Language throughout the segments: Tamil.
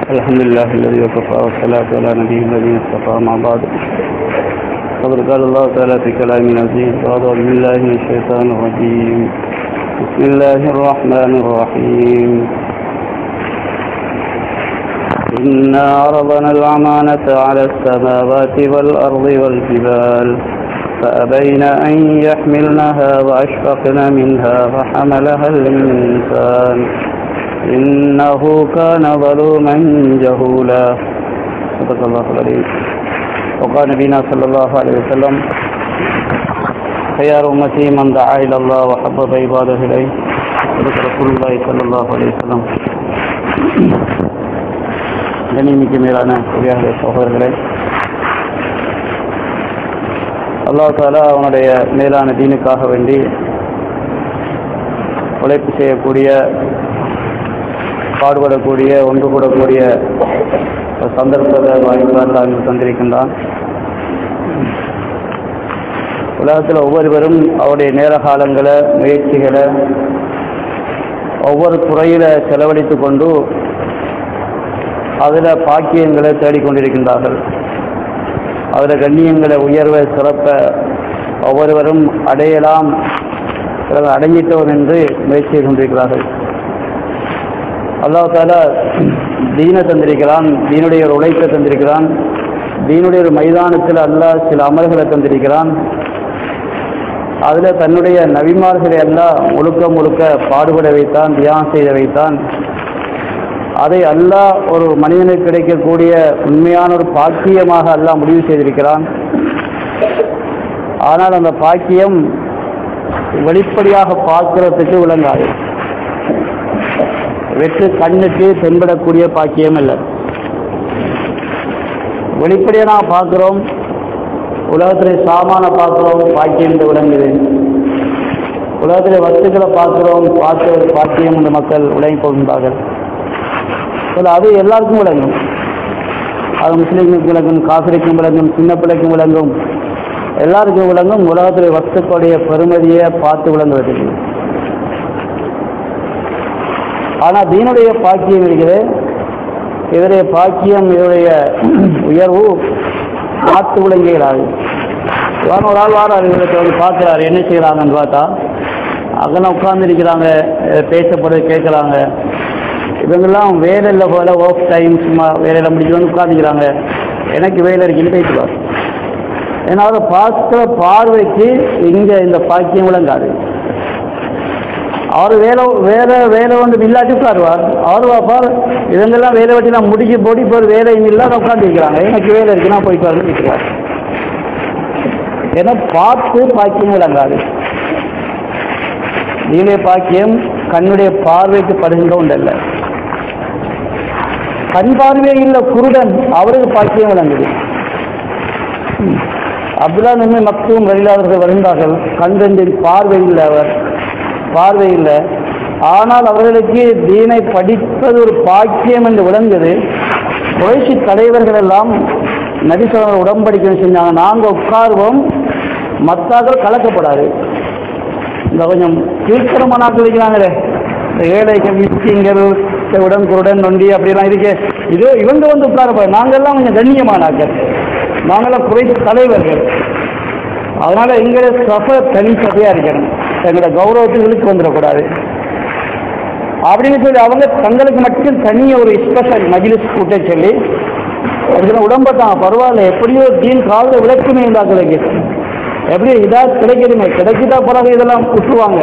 الحمد لله الذي وكفى والصلاة على نبيه الذي اصطفى ما بعد فقد قال الله تعالى في كلام عزيز أعوذ بالله من الشيطان الرجيم بسم الله الرحمن الرحيم إنا عرضنا الأمانة على السماوات والأرض والجبال فأبين أن يحملنها وأشفقن منها فحملها الإنسان إنه كان ظلوما جهولا صدق الله العظيم وقال نبينا صلى الله عليه وسلم خيار أمتي من دعا إلى الله وحبب عباده إليه صدق رسول الله صلى الله عليه وسلم கண்ணியமிக்க மேலான பெரியார்களே சகோதரர்களே அல்லாஹ் தாலா அவனுடைய மேலான தீனுக்காக வேண்டி உழைப்பு செய்யக்கூடிய பாடுபடக்கூடிய ஒன்று கூடக்கூடிய ஒரு சந்தர்ப்பத்தை வாய்ப்பு அல்லாஹ் தந்திருக்கின்றான் உலகத்தில் ஒவ்வொருவரும் அவருடைய நேர காலங்களை முயற்சிகளை ஒவ்வொரு துறையில் செலவழித்து கொண்டு அதில் பாக்கியங்களை தேடிக்கொண்டிருக்கின்றார்கள் அதில் கண்ணியங்களை உயர்வை சிறப்ப ஒவ்வொருவரும் அடையலாம் சிலர் அடங்கிட்டோம் என்று முயற்சி கொண்டிருக்கிறார்கள் அல்லாஹ் தாலா தீனை தந்திருக்கிறான் தீனுடைய ஒரு உழைப்பை தந்திருக்கிறான் தீனுடைய ஒரு மைதானத்தில் அல்லாஹ் சில அமல்களை தந்திருக்கிறான் அதில் தன்னுடைய நபிமார்களை எல்லாம் முழுக்க முழுக்க பாடுபட வைத்தான் தியானம் செய்த வைத்தான் அதை அல்லாஹ் ஒரு மனிதனுக்கு கிடைக்கக்கூடிய உண்மையான ஒரு பாக்கியமாக அல்லாஹ் முடிவு செய்திருக்கிறான் ஆனால் அந்த பாக்கியம் வெளிப்படையாக பார்க்கிறதுக்கு விளங்காது வெற்று கண்ணுக்கு தென்படக்கூடிய பாக்கியம் இல்லை வெளிப்படையாக நான் பார்க்குறோம் உலகத்தில் சாமான பார்க்குறோம் பாக்கியம் என்று விளங்குது உலகத்தில் வஸ்துக்களை பார்க்குறோம் பார்க்க பாக்கியம் என்று மக்கள் விளங்கி போகின்றார்கள் அது எல்லாருக்கும் விளங்கும் அது முஸ்லீமுக்கு விளங்கும் காசிரிக்கும் விளங்கும் சின்ன பிள்ளைக்கும் விளங்கும் எல்லாருக்கும் விளங்கும் உலகத்தில் வஸ்துக்களுடைய பெருமதியை பார்த்து விளங்குவதில்லை ஆனால் தீனுடைய பாக்கியம் இருக்குது இதனுடைய பாக்கியம் இதனுடைய உயர்வு பார்த்து விளங்குகிறாரு இவன் ஒரு ஆள் வாரார் இவருக்கு வந்து பார்க்குறாரு என்ன செய்கிறாங்கன்னு பார்த்தா அங்கே உட்கார்ந்து இருக்கிறாங்க பேசப்படுறது கேட்குறாங்க இவங்கெல்லாம் வேலையில் போல ஒர்க் டைம் சும்மா வேலையில் முடிச்சு வந்து உட்காந்துக்கிறாங்க எனக்கு வேலை இருக்குன்னு பேசுவார் ஏன்னா அதை பார்க்குற பார்வைக்கு இங்கே இந்த பாக்கியம் விளங்காது அவர் வேலை வேலை வேலை வந்து இல்லாட்டி உட்காருவார் அவர் பார்ப்பார் இவங்கெல்லாம் வேலை வச்சு நான் முடிக்க போடி இப்போ ஒரு வேலையும் இல்லாத உட்காந்துருக்கிறாங்க எனக்கு வேலை இருக்கு நான் போயிட்டு வரேன்னு கேட்குறார் ஏன்னா பார்த்து பாக்கியம் விளங்காது நீலே பாக்கியம் கண்ணுடைய பார்வைக்கு படுகின்ற ஒன்றல்ல கண் பார்வை இல்லை குருடன் அவருக்கு பாக்கியம் விளங்குது அப்துல்லா நன்மை மக்தும் வழியிலாளர்கள் வருகின்றார்கள் கண்டென்றின் பார்வை இல்லை அவர் பார்வை இல்லை ஆனால் அவர்களுக்கு தீனை படிப்பது ஒரு பாக்கியம் என்று விளங்குது குறைசி தலைவர்கள் எல்லாம் நபிசவர்கள் உடம்படிக்கை செஞ்சாங்க நாங்கள் உட்காருவோம் மத்தாக்கள் கலக்கப்படாது இந்த கொஞ்சம் கீழ்த்தரமான நாட்கள் இருக்கிறாங்களே இந்த ஏழைக்கு மிஸ்கிங்கள் உடன் குருடன் நொண்டி அப்படிலாம் இருக்கு இது இவங்க வந்து உட்கார நாங்கள்லாம் கொஞ்சம் கண்ணியமானாக்கள் நாங்களாம் குறைசி தலைவர்கள் அதனால எங்களுடைய சபை தனி சபையா இருக்கணும் எங்களோட கௌரவத்துகளுக்கு வந்துடக்கூடாது அப்படின்னு சொல்லி அவங்க தங்களுக்கு மட்டும் தனிய ஒரு ஸ்பெஷல் மஜிலிஸ் கூட்ட சொல்லி அதுக்கு உடம்பட்டான் பரவாயில்ல எப்படியோ தீன் காலில் விளக்குமே இருந்தாக்களுக்கு எப்படி இதா கிடைக்கிறீங்க கிடைக்கிட்டா பிறகு இதெல்லாம் விட்டுருவாங்க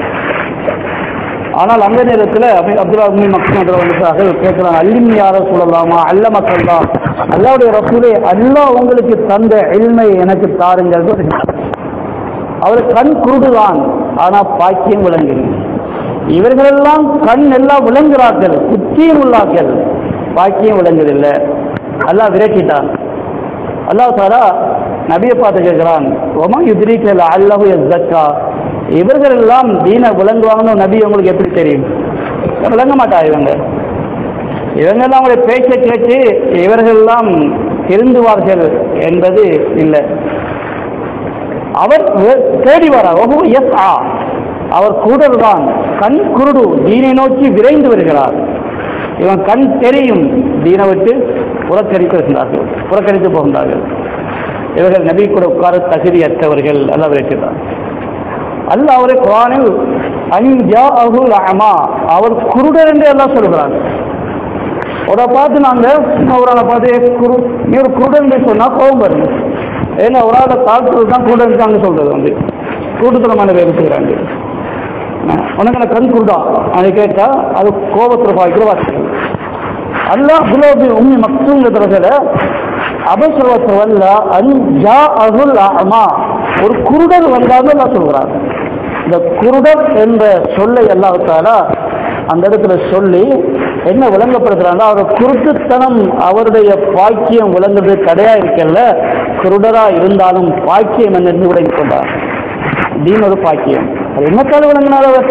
ஆனால் அந்த நேரத்தில் அப்துல்லா உம்மி மக்கள் வந்து கேட்குறாங்க அல்லிம் யார சொல்லலாமா அல்ல மக்கள் தான் அல்லாவுடைய ரசூலே அல்லா உங்களுக்கு தந்த எளிமை எனக்கு தாருங்கள் அவர் கண் குருடுதான் ஆனால் பாக்கியம் விளங்குது இவர்களெல்லாம் கண் எல்லாம் விளங்குறார்கள் குத்தியும் உள்ளார்கள் பாக்கியம் விளங்குதில்லை அல்லா விரட்டிட்டான் அல்லாஹ் தாரா நபியை பார்த்து கேட்கிறான் ஒமா யுதிரிக்கல் அல்லஹு எஸ்தக்கா இவர்கள் எல்லாம் தீன விளங்குவாங்கன்னு நபி உங்களுக்கு எப்படி தெரியும் விளங்க மாட்டா இவங்க இவங்கெல்லாம் அவங்களுடைய பேச்சை கேட்டு இவர்கள் எல்லாம் திருந்துவார்கள் என்பது இல்லை அவர் தேடி வரார் ஒவ்வொரு எஸ் ஆ அவர் கூடல்தான் கண் குருடு தீனை நோக்கி விரைந்து வருகிறார் இவன் கண் தெரியும் தீனை விட்டு புறக்கணித்து வருகின்றார்கள் புறக்கணித்து போகின்றார்கள் இவர்கள் நபி கூட உட்கார தகுதியற்றவர்கள் அல்லாஹ் இருக்கிறார் அல்லாஹ் அவரை குரானில் அன்ஜா அகுல் அமா அவர் குருடர் என்று எல்லாம் சொல்கிறார் அவரை பார்த்து நாங்க அவரை பார்த்து "ஏய், குரு நீ ஒரு குருடன் சொன்னா கோபம் வருங்க ஏன்னா ஒரு ஆளை தாழ்த்துறது தான் குருடன் அங்க சொல்றது வந்து கூட்டுத்தனமான வேலை செய்கிறாங்க உனக்கு எனக்கு கண் குருடா அதை கேட்டா அது கோபத்தில் பாய்க்கிற வார்த்தைகள் அல்லாஹ் குலோபி உம்மி மக்தூங்கிறதுல அபசரவத்தை வல்ல அன் ஜா அகுல் அமா ஒரு குருடர் வந்தாலும் நான் சொல்கிறாங்க இந்த குருடர் என்ற சொல்லை அல்லாஹால அந்த இடத்துல சொல்லி என்ன விளங்கப்படுத்துறாங்க அவர் குருட்டுத்தனம் அவருடைய பாக்கியம் விளங்குறது தடையா இருக்கல்ல குருடரா இருந்தாலும் பாக்கியம் என்று விளங்கிக் கொண்டார் தீன் ஒரு பாக்கியம் அது என்னத்தால் விளங்கினார் அவர்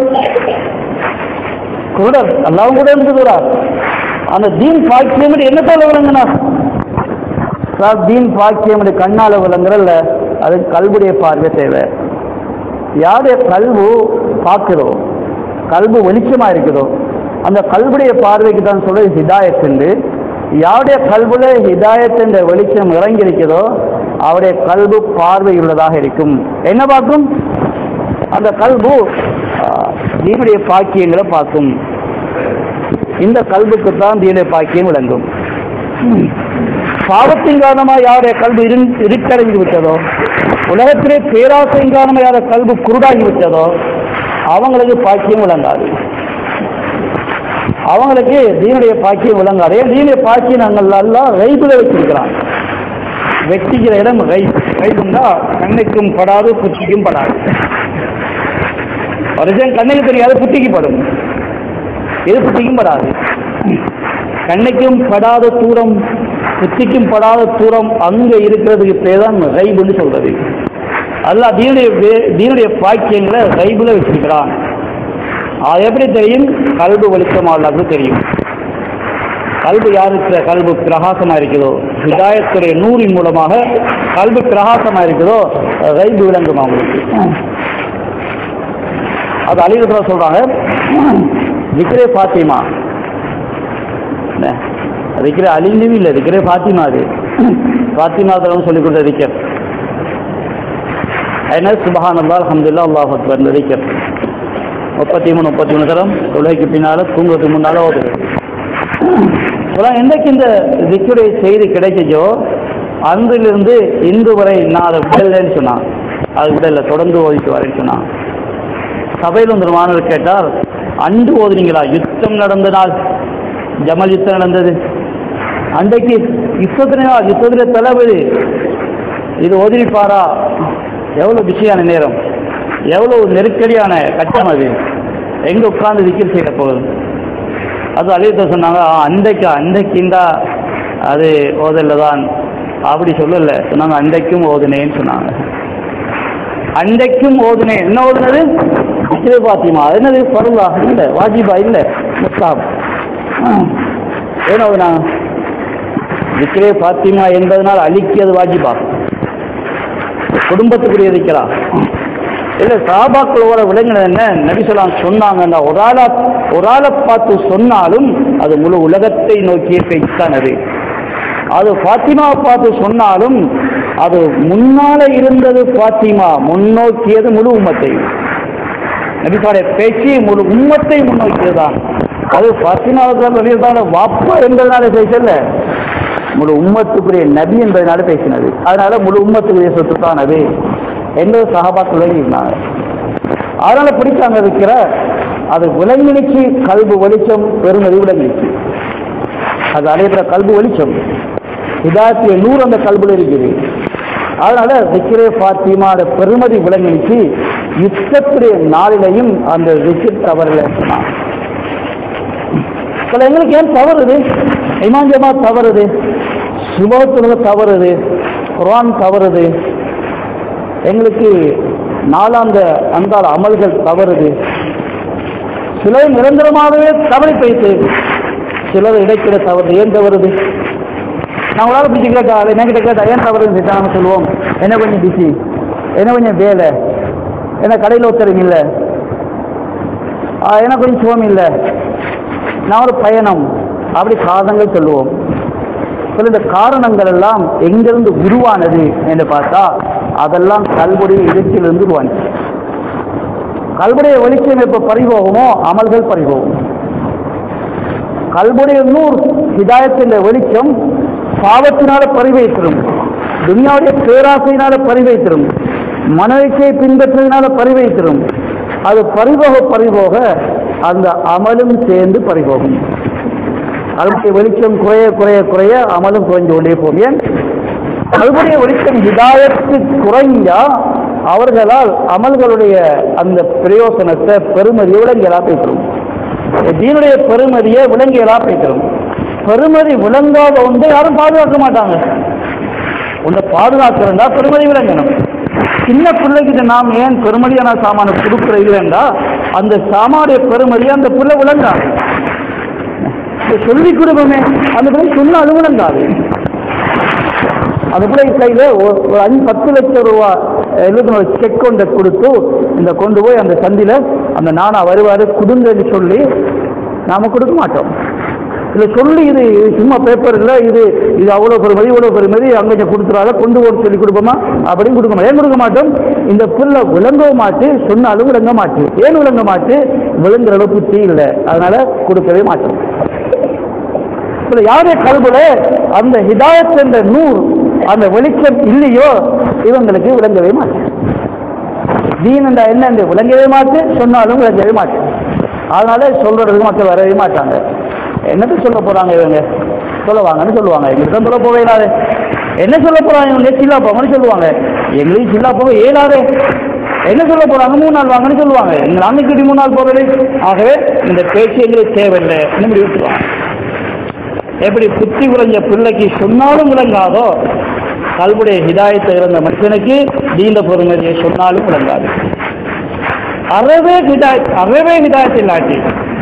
குருடர் அல்லாவும் கூட இருந்துகிறார் அந்த தீன் பாக்கியம் என்று என்னத்தால் விளங்கினார் சார் தீன் பாக்கியம் என்று கண்ணால விளங்குறல்ல அது கல்வுடைய பார்வை தேவை யாருடைய கல்வு பார்க்கிறோம் கல்வு வெளிச்சமா இருக்குதோ அந்த கல்வுடைய பார்வைக்கு தான் சொல்றது ஹிதாயத் என்று யாருடைய கல்வுல ஹிதாயத் என்ற வெளிச்சம் இறங்கி இருக்குதோ அவருடைய கல்வு பார்வை உள்ளதாக இருக்கும் என்ன பார்க்கும் அந்த கல்வு தீனுடைய பாக்கியங்களை பார்க்கும் இந்த கல்வுக்கு தான் தீனுடைய பாக்கியம் விளங்கும் பாவத்தின் காரணமாக யாருடைய கல்வி இரு இருட்டடைந்து விட்டதோ உலகத்திலே பேராசையின் காரணமாக யார கல்வி குருடாகி விட்டதோ அவங்களுக்கு பாக்கியம் விளங்காது அவங்களுக்கு தீனுடைய பாக்கியம் விளங்காது ஏன் தீனுடைய பாக்கியம் நாங்கள் எல்லாம் ரைபில் வச்சிருக்கிறான் வெட்டிக்கிற இடம் ரைப் ரைப்புன்னா கண்ணுக்கும் படாது புத்திக்கும் படாது ஒரு விஷயம் கண்ணுக்கு தெரியாது புத்திக்கு படும் இது புத்திக்கும் படாது கண்ணுக்கும் படாத தூரம் புத்திக்கும் படாத தூரம் அங்க இருக்கிறதுக்கு பேர் தான் ரைபுன்னு சொல்றது அல்லாஹ் தீனுடைய வே- தீனுடைய பாக்கியங்களை ரைபுல வச்சிருக்கிறான் அது எப்படி தெரியும் கல்பு வெளிச்சமா அல்லாஹ்க்கு தெரியும் கல்பு யாருக்கு கல்பு பிரகாசமா இருக்குதோ ஹிதாயத்துடைய நூறின் மூலமாக கல்பு பிரகாசமா இருக்குதோ ரைபு விளங்குமா உங்களுக்கு அது அலிகத்துல சொல்றாங்க விக்ரே பாத்திமா திக்கிற அழிஞ்சதும் இல்லை திக்கிற ஃபாத்திமா அது ஃபாத்திமா தரம் சொல்லிக் கொடுத்த திக்கர் என்ன சுபஹான் அல்லா அஹமதுல்லா அல்லாஹ் அக்பர் இந்த திக்கர் முப்பத்தி மூணு முப்பத்தி மூணு தரம் தொழுகைக்கு பின்னால தூங்குறதுக்கு முன்னால ஓதுறது அப்புறம் என்றைக்கு இந்த திக்குடைய செய்தி கிடைச்சோ அன்றிலிருந்து இன்று வரை நான் அதை விடலைன்னு சொன்னான் அது விடல தொடர்ந்து ஓதிட்டு வரேன்னு சொன்னான் சபையில் வந்து ஒரு மாணவர் கேட்டார் அன்று ஓதுனீங்களா யுத்தம் நடந்த நாள் ஜமல் யுத்தம் நடந்தது அன்றைக்கு யுத்தத்தின யுத்தத்தில தளபதி இது ஓதிரிப்பாரா எவ்வளவு பிஸியான நேரம் எவ்வளவு நெருக்கடியான கட்டம் அது எங்க உட்கார்ந்து விக்கில் செய்ய போகுது அது அழித்த சொன்னாங்க "ஆ, அன்றைக்கு அன்றைக்குண்டா அது ஓதல்ல தான் அப்படி சொல்லல சொன்னாங்க அன்றைக்கும் ஓதுனேன்னு சொன்னாங்க அன்றைக்கும் ஓதுனேன் என்ன ஓதுனது விக்கிர பாத்திமா அது என்னது பருவா இல்லை வாஜிபா இல்லை முஸ்தாப் ஏன் ஓதுனாங்க விக்கிரே பாத்திமா என்பதனால் அழிக்கிறது வாஜிபா குடும்பத்துக்குரிய இருக்கிறா இல்ல சாபாக்களோட விளங்கினது என்ன நபிசலாம் சொன்னாங்கன்னா ஒரு ஆளா ஒரு ஆளை பார்த்து சொன்னாலும் அது முழு உலகத்தை நோக்கிய பேச்சுத்தான் அது அது ஃபாத்திமாவை பார்த்து சொன்னாலும் அது முன்னால இருந்தது ஃபாத்திமா முன்னோக்கியது முழு உம்மத்தை நபிசாடைய பேச்சு முழு உம்மத்தை முன்னோக்கியதுதான் அது ஃபாத்திமாவுக்கு தான் வாப்பா என்பதனால பேசல முழு உம்மத்துக்குரிய நபி என்பதனால பேசினது அதனால முழு உம்மத்துக்குரிய சொத்து தான் அது என்பது சகாபாக்கள் விளங்கினாங்க அதனால பிடிக்காம இருக்கிற அது விளங்கினுச்சு கல்பு வெளிச்சம் பெருமதி விளங்கினுச்சு அது அடையிற கல்பு வெளிச்சம் இதாத்திய நூறு அந்த கல்புல இருக்குது அதனால திக்கிரே ஃபாத்திமாவோட பெருமதி விளங்கினுச்சு யுத்தத்துடைய நாளிலையும் அந்த விசிட் தவறில் சொன்னான் சில எங்களுக்கு ஏன் தவறுது இமாம் ஜமாத் தவறுது சுபத்துலக தவறுது குர்ஆன் தவறுது எங்களுக்கு நாலாந்த அந்தாள் அமல்கள் தவறுது சிலை நிரந்தரமாகவே தவறி போயிட்டு சிலர் இடைக்கிட தவறு ஏன் தவறுது நான் உங்களால் பிடிச்சி கேட்டா என்ன கிட்ட கேட்டா ஏன் தவறுன்னு நம்ம சொல்லுவோம் என்ன கொஞ்சம் பிஸி என்ன கொஞ்சம் வேலை என்ன கடையில் ஒருத்தருங்க இல்லை என்ன கொஞ்சம் சுகம் இல்லை நான் ஒரு பயணம் அப்படி காரணங்கள் சொல்லுவோம் சில இந்த காரணங்கள் எல்லாம் எங்கிருந்து உருவானது என்று பார்த்தா அதெல்லாம் கல்வுடைய இருட்டிலிருந்து உருவானது கல்வுடைய வெளிச்சம் எப்ப பறிபோகுமோ அமல்கள் பறிபோகும் கல்வுடைய நூர் ஹிதாயத்தின் வெளிச்சம் பாவத்தினால பரிவைத்திரும் துனியாவுடைய பேராசையினால பரிவைத்திரும் மனவிச்சை பின்பற்றதினால பரிவைத்திரும் அது பறிபோக பறிபோக அந்த அமலும் சேர்ந்து பறிபோகும் கல்வுடைய வெளிச்சம் குறைய குறைய குறைய அமலும் குறைஞ்சு கொண்டே போகும் ஏன் கல்வுடைய வெளிச்சம் ஹிதாயத்து குறைஞ்சா அவர்களால் அமல்களுடைய அந்த பிரயோசனத்தை பெருமதி விளங்கியலா பேசுறோம் தீனுடைய பெருமதியை விளங்கியலா பேசுறோம் பெருமதி விளங்காத ஒன்றை யாரும் பாதுகாக்க மாட்டாங்க உன்னை பாதுகாக்கிறா பெருமதி விளங்கணும் சின்ன பிள்ளைகிட்ட நாம் ஏன் பெருமதியான சாமான கொடுக்கிற இல்லைண்டா அந்த சாமானுடைய பெருமதியை அந்த பிள்ளை விளங்காது சொல்லி கொடுப்போமே அந்த பிள்ளை சொன்னாலும் விளங்காது அந்த பிள்ளை கையில ஒரு ஒரு அஞ்சு பத்து லட்சம் ரூபா எழுபத்தி ஒரு செக் கொண்ட கொடுத்து இந்த கொண்டு போய் அந்த சந்தில அந்த நானா வருவாரு குடுங்கன்னு சொல்லி நாம கொடுக்க மாட்டோம் இதுல சொல்லி இது இது சும்மா பேப்பர் இல்ல இது இது அவ்வளவு பெருமதி இவ்வளவு பெருமதி அங்க கொடுத்துறாங்க கொண்டு போட்டு சொல்லி கொடுப்போமா அப்படின்னு கொடுக்க மாட்டோம் ஏன் கொடுக்க மாட்டோம் இந்த புல்ல விளங்கவும் மாட்டு சொன்னாலும் விளங்க மாட்டு ஏன் விளங்க மாட்டு விளங்குற அளவு புத்தி இல்லை அதனால கொடுக்கவே மாட்டோம் இதுல யாருடைய கல்வில அந்த ஹிதாயத் என்ற நூர் அந்த வெளிச்சம் இல்லையோ இவங்களுக்கு விளங்கவே மாட்டேன் தீன் என்ற என்ன என்று விளங்கவே மாட்டு சொன்னாலும் விளங்கவே மாட்டேன் அதனால சொல்றதுக்கு மக்கள் வரவே மாட்டாங்க என்னத்த சொல்ல போறாங்க இவங்க சொல்லுவாங்கன்னு சொல்லுவாங்க எங்களுக்கு தான் சொல்ல போவே இயலாது என்ன சொல்ல போறாங்க இவங்க சில்லா போங்கன்னு சொல்லுவாங்க எங்களுக்கு சில்லா போக இயலாது என்ன சொல்ல போறாங்க மூணு நாள் வாங்கன்னு சொல்லுவாங்க எங்க நாளைக்கு மூணு நாள் போறது ஆகவே இந்த பேச்சு எங்களுக்கு தேவையில்லை முடிவு விட்டுருவாங்க எப்படி புத்தி குறைஞ்ச பிள்ளைக்கு சொன்னாலும் விளங்காதோ கல்வுடைய ஹிதாயத்தை இருந்த மனுஷனுக்கு தீந்த பொறுமதியை சொன்னாலும் விளங்காது அறவே ஹிதாயத் அறவே ஹிதாயத் இல்லாட்டி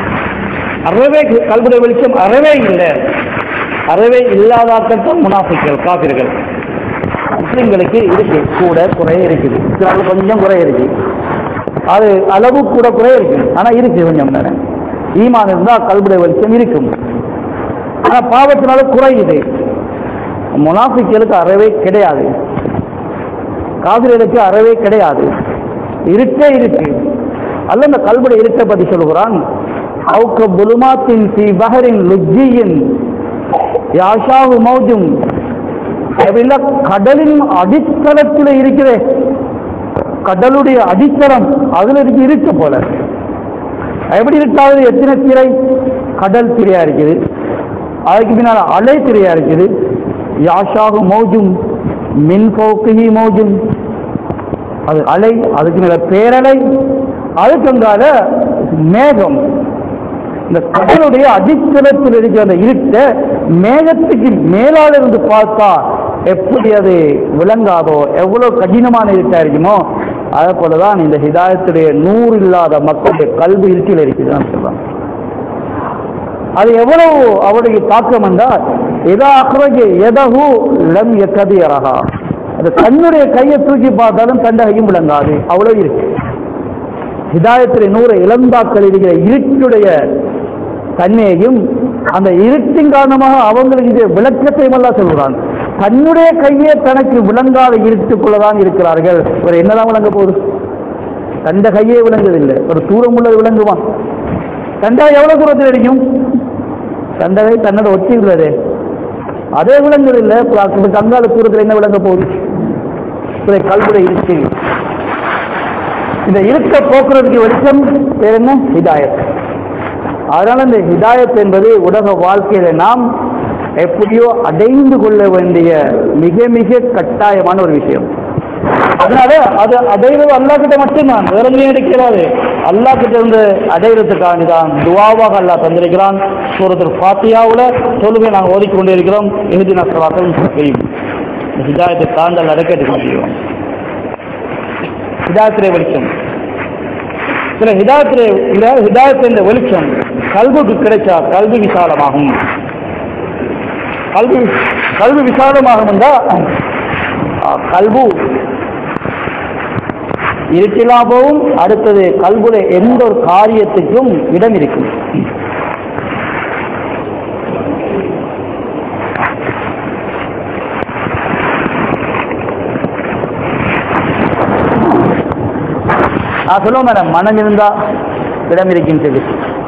அறவே கல்வுடைய வெளிச்சம் அறவே இல்லை அறவே இல்லாதாக்கத்தான் முனாஃபிக்கள் காபிர்கள் முஸ்லிம்களுக்கு இருக்கு கூட குறைய இருக்குது இஸ்லாம்ல கொஞ்சம் குறைய இருக்கு அது அளவு கூட குறைய இருக்கு ஆனா இருக்கு கொஞ்சம் தானே ஈமான் இருந்தா கல்வுடைய வெளிச்சம் இருக்கும் ஆனா பாவத்தினால குறையுது முனாஃபிக்களுக்கு அறவே கிடையாது காவிரிகளுக்கு அறவே கிடையாது இருட்டே இருக்கு அல்ல இந்த கல்புடைய இருட்டை பத்தி சொல்கிறான் அவுக்க புலுமாத்தின் சி பஹரின் லுஜ்ஜியின் யாஷாவு மௌஜும் அப்படின்னா கடலின் அடித்தளத்தில் இருக்கிற கடலுடைய அடித்தளம் அதுல இருக்கு இருக்கு போல எப்படி இருக்காது எத்தனை திரை கடல் திரையா இருக்குது அதுக்கு பின்னால் அலை திரையா இருக்குது யாஷாகு மௌஜும் மின் போக்குகி மௌஜும் அது அலை அதுக்கு மேல பேரலை அதுக்கங்கால மேகம் இந்த கடலுடைய அடித்தளத்தில் இருக்கிற அந்த இருட்ட மேகத்துக்கு மேலால இருந்து பார்த்தா எப்படி அது விளங்காதோ எவ்வளவு கடினமான இருட்டா இருக்குமோ அதே போலதான் இந்த ஹிதாயத்துடைய நூறு இல்லாத மக்களுடைய கல்வி இருட்டில் இருக்குதுன்னு சொல்றாங்க அது எவ்வளவு அவருடைய தாக்கம் என்றால் எதா அக்ரஜ எதகு லம் எக்கதியரகா அது தன்னுடைய கையை தூக்கி பார்த்தாலும் தண்ட கையும் விளங்காது அவ்வளவு இருக்கு ஹிதாயத்தில் நூறு இளந்தாக்கள் இருக்கிற இருட்டுடைய தன்மையையும் அந்த இருட்டின் காரணமாக அவங்களுக்கு இது விளக்கத்தையும் எல்லாம் சொல்கிறான் தன்னுடைய கையே தனக்கு விளங்காத இருட்டுக்குள்ளதான் இருக்கிறார்கள் ஒரு என்னதான் விளங்க போகுது தண்ட கையே விளங்குதில்லை ஒரு தூரம் உள்ளது விளங்குமா தண்டா எவ்வளவு தூரத்தில் அடிக்கும் தண்டகை தன்னோட ஒட்டி உள்ளது அதே விலங்குகள் இல்ல கங்கால தூரத்தில் என்ன விளங்க போகுது இதை கல்விட இருக்கு இந்த இருக்க போக்குறதுக்கு வெளிச்சம் பேர் என்ன ஹிதாயத் அதனால இந்த ஹிதாயத் என்பது உலக வாழ்க்கையில நாம் எப்படியோ அடைந்து கொள்ள வேண்டிய மிக மிக கட்டாயமான ஒரு விஷயம் அதனால அது அடைவது அல்லா கிட்ட மட்டும்தான் வேற எங்கேயும் இருக்கிறாரு அல்லா கிட்ட இருந்து அடையிறதுக்காண்டி தான் துவாவாக அல்லா தந்திருக்கிறான் சூரத்தில் ஃபாத்தியாவுல தொழுகை நாங்கள் ஓதிக்கொண்டே இருக்கிறோம் எழுதி நஷ்டவாக்கம் செய்யும் ஹிதாயத்தை தாண்டல் அடக்கெடுக்க முடியும் ஹிதாயத்திலே வெளிச்சம் சில ஹிதாயத்திலே இல்ல ஹிதாயத்தின் வெளிச்சம் கல்விக்கு கிடைச்சா கல்வி விசாலமாகும் கல்வி கல்வி விசாலமாகும் என்றால் கல்வு இருட்டிலாம் போகும் அடுத்தது கல்புல எந்த ஒரு காரியத்துக்கும் இடம் இருக்கும் நான் சொல்லுவேன் மேடம் மனம் இருந்தா இடம் இருக்குன்னு சொல்லி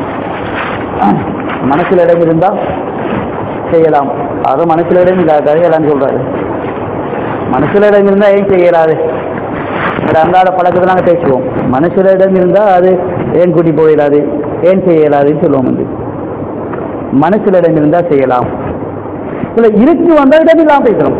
மனசுல இடம் இருந்தா செய்யலாம் அது மனசுல இடம் இல்லாத செய்யலாம்னு சொல்றாரு மனசுல இடம் இருந்தா ஏன் செய்யலாது அது அன்றாட பழக்கத்தை நாங்கள் பேசுவோம் மனசுல இடம் இருந்தா அது ஏன் கூட்டி போயிடாது ஏன் செய்யலாதுன்னு சொல்லுவோம் வந்து மனசுல இடம் இருந்தா செய்யலாம் சில இருக்கு வந்தா இடம் இல்லாம பேசுறோம்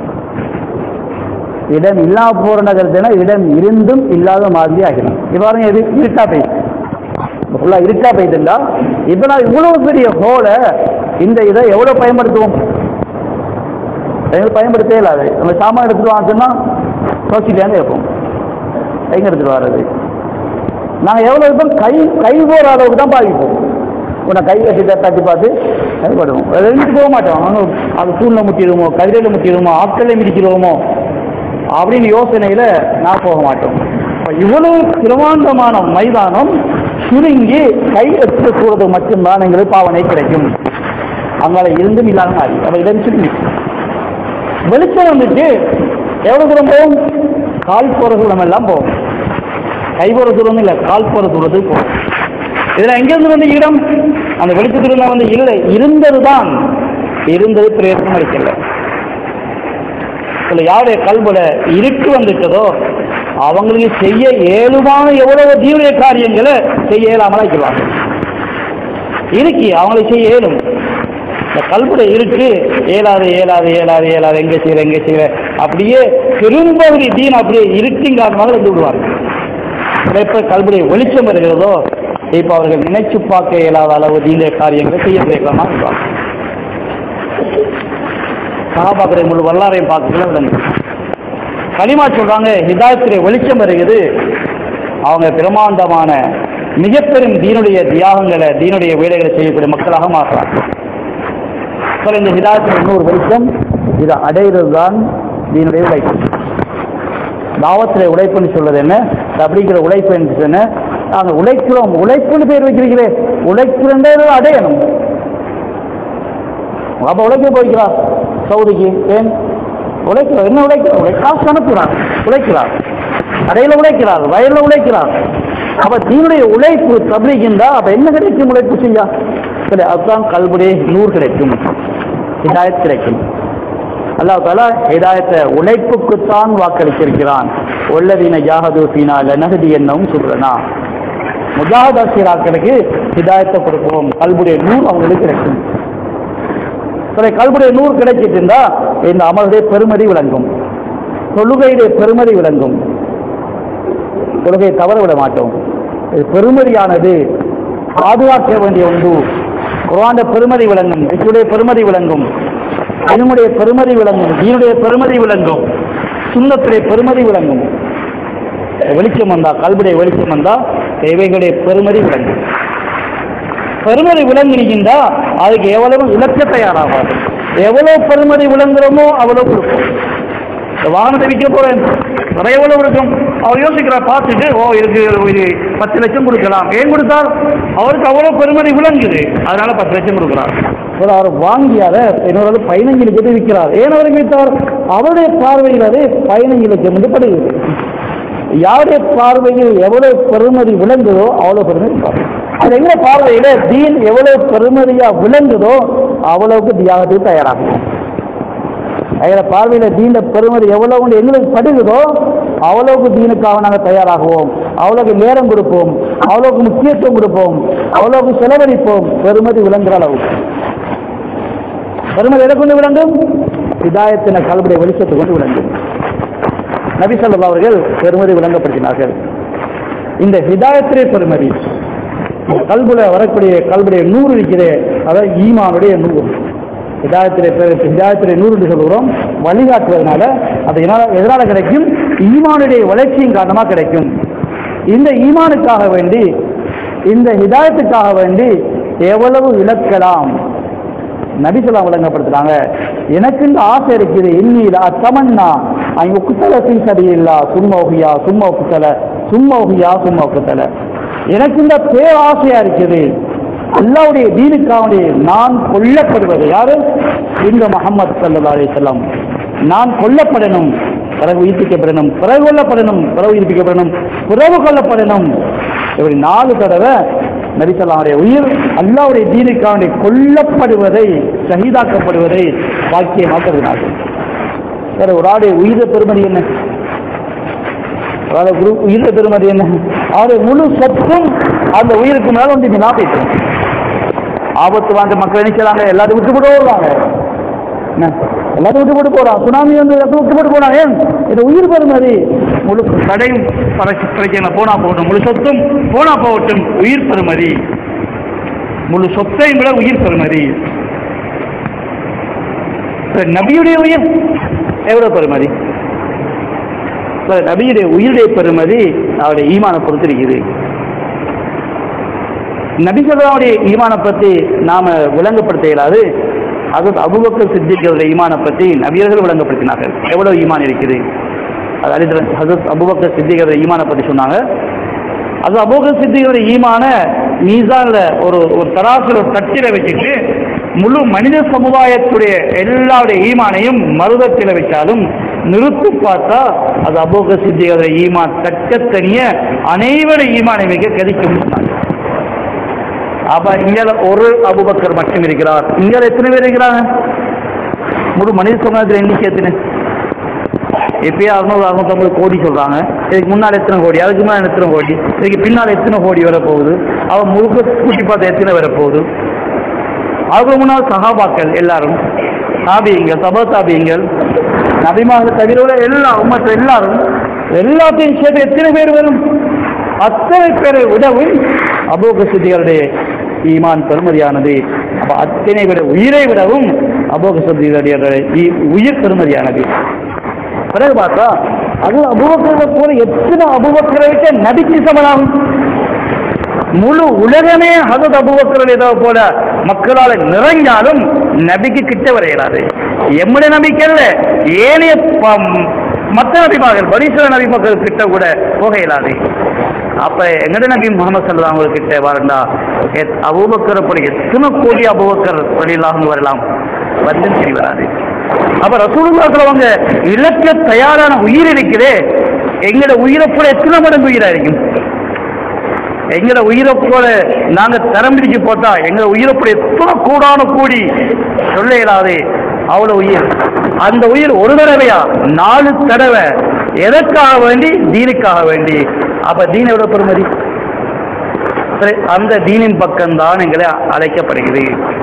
இடம் இல்லாம போற நகரத்துனா இடம் இருந்தும் இல்லாத மாதிரி ஆகிடும் இவ்வாறு எது இருக்கா போய் ஃபுல்லா இருக்கா போயிட்டுண்டா இப்ப நான் இவ்வளவு பெரிய ஹோலை இந்த இதை எவ்வளவு பயன்படுத்துவோம் எங்களுக்கு பயன்படுத்தவே இல்லாது நம்ம சாமான் எடுத்துட்டு வாங்கினா துவச்சிட்டே இருப்போம் எங்க எடுத்துட்டு வர்றது நாங்கள் எவ்வளோ இருப்போம் கை கை போகிற அளவுக்கு தான் பாதிப்போம் உன்னை கை கட்டி தட்டி பார்த்து பயப்படுவோம் ரெண்டு போக மாட்டோம் அவங்க அது தூணில் முட்டிடுவோமோ கதிரையில் முட்டிடுவோமோ ஆட்களில் மிதிக்கிறோமோ அப்படின்னு யோசனையில் நான் போக மாட்டோம் அப்ப இவ்வளவு பிரமாண்டமான மைதானம் சுருங்கி கை எடுத்து கூறது மட்டும்தான் எங்களுக்கு பாவனை கிடைக்கும் அங்கால இருந்தும் இல்லாத மாதிரி அப்ப இடம் சுருங்கி வெளிச்சம் வந்துட்டு எவ்வளவு தூரம் போகும் கால் போற தூரம் எல்லாம் போகும் கை போற தூரம் இல்ல கால் போற தூரத்துக்கு போகும் இதுல எங்கிருந்து வந்து இடம் அந்த வெளிச்சத்துல வந்து இல்லை இருந்ததுதான் இருந்தது பிரயோசனம் அளிக்கல இதுல யாருடைய கல்புல இருட்டு வந்துட்டதோ அவங்களுக்கு செய்ய இயலுமான எவ்வளவு தீவிர காரியங்களை செய்ய இயலாமல் ஆக்கிடுவாங்க இருக்கு அவங்களுக்கு செய்ய இயலும் இந்த கல்புட இருக்கு ஏலாது ஏலாது ஏலாது ஏலாது எங்க செய்யற எங்க செய்யற அப்படியே பெரும்பகுதி தீன் அப்படியே இருட்டின் காரணமாக இருந்து விடுவாங்க எப்ப கல்புடைய வெளிச்சம் வருகிறதோ இப்ப அவர்கள் நினைச்சு பார்க்க இயலாத அளவு தீன காரியங்களை செய்ய பிரேக்கமா இருப்பாங்க சகாபாக்கரை முழு வரலாறையும் பார்க்கல விளங்கு களிமா சொல்றாங்க ஹிதாயத்திலே வெளிச்சம் வருகிறது அவங்க பிரமாண்டமான மிகப்பெரும் தீனுடைய தியாகங்களை தீனுடைய வேலைகளை செய்யக்கூடிய மக்களாக மாறுறாங்க அப்ப இந்த ஹிதாயத்தில் இன்னொரு வெளிச்சம் இதை அடைகிறது தான் தீனுடைய உழைப்பு தாவத்தில் உழைப்புன்னு சொல்றது என்ன அப்படிங்கிற உழைப்பு என்று சொன்ன நாங்கள் உழைக்கிறோம் உழைப்புன்னு பேர் வைக்கிறீங்களே உழைக்கிறே அடையணும் அப்ப உழைக்க போய்க்கிறார் சவுதிக்கு ஏன் உழைக்கிறார் என்ன உழைக்கிறார் உழை காசு அனுப்புகிறார் உழைக்கிறார் கடையில் உழைக்கிறார் வயலில் உழைக்கிறார் அப்ப தீனுடைய உழைப்பு தபிரிக்கின்றா அப்ப என்ன கிடைக்கும் உழைப்பு செய்யா சரி அதுதான் கல்புடைய நூறு கிடைக்கும் ஹிதாயத் கிடைக்கும் அல்லாஹ் தாலா ஹிதாயத்தை உழைப்புக்குத்தான் வாக்களித்திருக்கிறான் உள்ளதீன ஜாகது ஃபீனா லனகதி என்னவும் சொல்றனா முஜாஹதாசிராக்களுக்கு ஹிதாயத்தை கொடுப்போம் கல்புடைய நூறு அவங்களுக்கு கிடைக்கும் சரி கல்புடைய நூறு கிடைச்சிட்டு இருந்தா இந்த அமலுடைய பெருமதி விளங்கும் தொழுகையுடைய பெருமதி விளங்கும் தொழுகையை தவற விட மாட்டோம் இது பெருமதியானது பாதுகாக்க வேண்டிய ஒன்று குரான பெருமதி விளங்கும் இசுடைய பெருமதி விளங்கும் என்னுடைய பெருமதி விளங்கும் தீனுடைய பெருமதி விளங்கும் சுண்ணத்துடைய பெருமதி விளங்கும் வெளிச்சம் வந்தா கல்புடைய வெளிச்சம் வந்தா இவைகளுடைய பெருமதி விளங்கும் பெருமதி விளங்குகின்றா அதுக்கு எவ்வளவு இலக்க தயாராகாது எவ்வளவு பெருமதி விளங்குறோமோ அவ்வளவு கொடுக்கும் இந்த வாகனத்தை விற்க போறேன் நிறைய எவ்வளவு இருக்கும் அவர் யோசிக்கிறார் பார்த்துட்டு ஓ இருக்கு இது பத்து லட்சம் கொடுக்கலாம் ஏன் கொடுத்தால் அவருக்கு அவ்வளவு பெருமதி விளங்குது அதனால பத்து லட்சம் கொடுக்குறார் ஒரு அவர் வாங்கியாத இன்னொரு பதினஞ்சு லட்சத்தை விற்கிறார் ஏன் அவருக்கு விற்றார் அவருடைய பார்வையில் அது பதினஞ்சு லட்சம் என்று படுகிறது யாருடைய பார்வையில் எவ்வளவு பெருமதி விளங்குதோ அவ்வளவு பெருமதி பார்வை. அது எங்க பார்வையில தீன் எவ்வளவு பெருமதியா விளங்குதோ அவ்வளவுக்கு தியாகத்துக்கு தயாராகும் எங்களை பார்வையில தீன பெருமதி எவ்வளவு எங்களுக்கு படுகுதோ அவ்வளவுக்கு தீனுக்காக நாங்கள் தயாராகுவோம் அவ்வளவுக்கு நேரம் கொடுப்போம் அவ்வளவுக்கு முக்கியத்துவம் கொடுப்போம் அவ்வளவுக்கு செலவழிப்போம் பெருமதி விளங்குற அளவுக்கு பெருமதி எதை கொண்டு விளங்கும் இதாயத்தின கல்விடைய வெளிச்சத்தை கொண்டு விளங்கும் நபி ஸல்லல்லாஹு அவர்கள் பெருமதி விளங்கப்படுத்தினார்கள் இந்த ஹிதாயத்திலே பெருமதி கல்புல வரக்கூடிய கல்புடைய நூறு இருக்கிறே அதாவது ஈமானுடைய நூறு ஹிதாயத்திலே பெரு ஹிதாயத்திலே நூறு என்று சொல்கிறோம் வழிகாட்டுவதனால அது எதனால எதனால கிடைக்கும் ஈமானுடைய வளர்ச்சியின் காரணமாக கிடைக்கும் இந்த ஈமானுக்காக வேண்டி இந்த ஹிதாயத்துக்காக வேண்டி எவ்வளவு இழக்கலாம் நபிசலாம் விளங்கப்படுத்துறாங்க எனக்கு இந்த ஆசை இருக்குது இன்னில தமன்னா அங்க உக்குத்தலத்தின் சரியல்லா சும்மா ஒகியா சும்மா உக்குத்தல சும்மா ஒகியா சும்மா உக்குத்தல எனக்கு இந்த பேராசையா இருக்குது அல்லாவுடைய தீனுக்காவுடைய நான் கொல்லப்படுவது யாரு இந்த முகமது சல்லா அலிசல்லாம் நான் கொல்லப்படணும் பிறகு உயிர்ப்பிக்கப்படணும் பிறகு கொல்லப்படணும் பிறகு உயிர்ப்பிக்கப்படணும் பிறகு கொல்லப்படணும் இப்படி நாலு தடவை நபிசல்லாவுடைய உயிர் அல்லாவுடைய தீனுக்காக கொல்லப்படுவதை ஷஹீதாக்கப்படுவதை வாக்கியமாக்குகிறார்கள் வேற ஒரு ஆடைய உயிர பெருமதி என்ன அதாவது குரு உயிர பெருமதி என்ன அவருடைய முழு சொத்தும் அந்த உயிருக்கு மேல வந்து இங்க நாப்பிட்டு ஆபத்து வாங்க மக்கள் நினைக்கிறாங்க எல்லாத்தையும் விட்டு போட்டு ஓடுறாங்க என்ன எல்லாத்தையும் விட்டு போட்டு போறான் சுனாமி வந்து எல்லாத்தையும் விட்டு போட்டு போறான் ஏன் இது உயிர் பெருமதி முழு கடையும் பறக்க- பிரச்சனை போனா போகட்டும் முழு சொத்தும் போனா போகட்டும் உயிர் பெருமதி முழு சொத்தையும் விட உயிர் பெருமதி இப்ப நபியுடைய உயிர் எவ்வளவு பெருமதி இப்ப நபியுடைய உயிருடைய பெருமதி அவருடைய ஈமானை பொறுத்திருக்குது நபிசல்லாவுடைய ஈமானை பற்றி நாம விளங்கப்படுத்த இயலாது அது அபுபக்கர் சித்திகளுடைய ஈமானை பற்றி நபியர்கள் விளங்கப்படுத்தினார்கள் எவ்வளவு ஈமான் இருக்குது அது அலிதர் ஹசரத் அபுபக்கர் சித்திகளுடைய ஈமானை பற்றி சொன்னாங்க அது அபுபக்கர் சித்திகளுடைய ஈமான மீசான்ல ஒரு ஒரு தராசுல ஒரு தட்டில வச்சுட்டு முழு மனித சமுதாயத்துடைய எல்லாருடைய ஈமானையும் மருதத்தில வச்சாலும் நிறுத்தி பார்த்தா அது அபோக சித்திகளுடைய ஈமான் தக்கத்தனிய அனைவருடைய ஈமானை மிக கதிக்கும் சொன்னாங்க அப்ப இங்க ஒரு அபுபக்கர் மட்டும் இருக்கிறார் இங்க எத்தனை பேர் இருக்கிறாங்க முழு மனித சமுதாயத்தில் எண்ணிக்கை எத்தனை எப்பயே அறுநூறு அறுநூத்தம்பது கோடி சொல்றாங்க இதுக்கு முன்னால் எத்தனை கோடி அதுக்கு முன்னால் எத்தனை கோடி இதுக்கு பின்னால் எத்தனை கோடி வரப்போகுது அவன் முழுக்க கூட்டி பார்த்து எத்தனை வரப்போகுது அதுக்கு முன்னால் சகாபாக்கள் எல்லாரும் தாபியங்கள் சபா தாபியங்கள் நபிமாக தவிர உள்ள எல்லா உம்மத்த எல்லாரும் எல்லாத்தையும் சேர்த்து எத்தனை பேர் வரும் அத்தனை பேரை விடவும் அபோக சித்திகளுடைய ஈமான் பெருமதியானது அப்ப அத்தனை விட உயிரை விடவும் அபோக சித்திகளுடைய ஈ- உயிர் பெருமதியானது பிறகு பார்த்தா அது அபுபக்கரை போல எத்தனை அபுபக்கரை விட்ட நபிக்கு சமனாகும் முழு உலகமே ஹசத் அபுபக்கர் ஏதோ போல மக்களால் நிறைஞ்சாலும் நபிக்கு கிட்ட வரையலாது எம்முடைய நபிக்கு அல்ல ஏனைய ப- மற்ற நபிமார்கள் பரிசுல நபி மக்கள் கிட்ட கூட போக இயலாது அப்ப எங்கட நபி முகமது சல்லா அவங்க கிட்ட வரண்டா அபூபக்கரை போல எத்தனை கோடி அபூபக்கர் வழியிலாக வரலாம் வந்து சரி வராது அப்ப ரசூலுல்லாஹ் அவங்க இலக்க தயாரான உயிர் இருக்குதே எங்கட உயிரை போல எத்தனை மடங்கு உயிரா இருக்கும் எங்கட உயிரை போல நாங்க தரம் பிரிச்சு போட்டா எங்க உயிரை போல எத்தனை கூடான கூடி சொல்ல இயலாது அவ்வளவு உயிர் அந்த உயிர் ஒரு தடவையா நாலு தடவை எதற்காக வேண்டி தீனுக்காக வேண்டி அப்ப தீன் எவ்வளவு பெருமதி சரி, அந்த தீனின் பக்கம்தான் எங்களை அழைக்கப்படுகிறது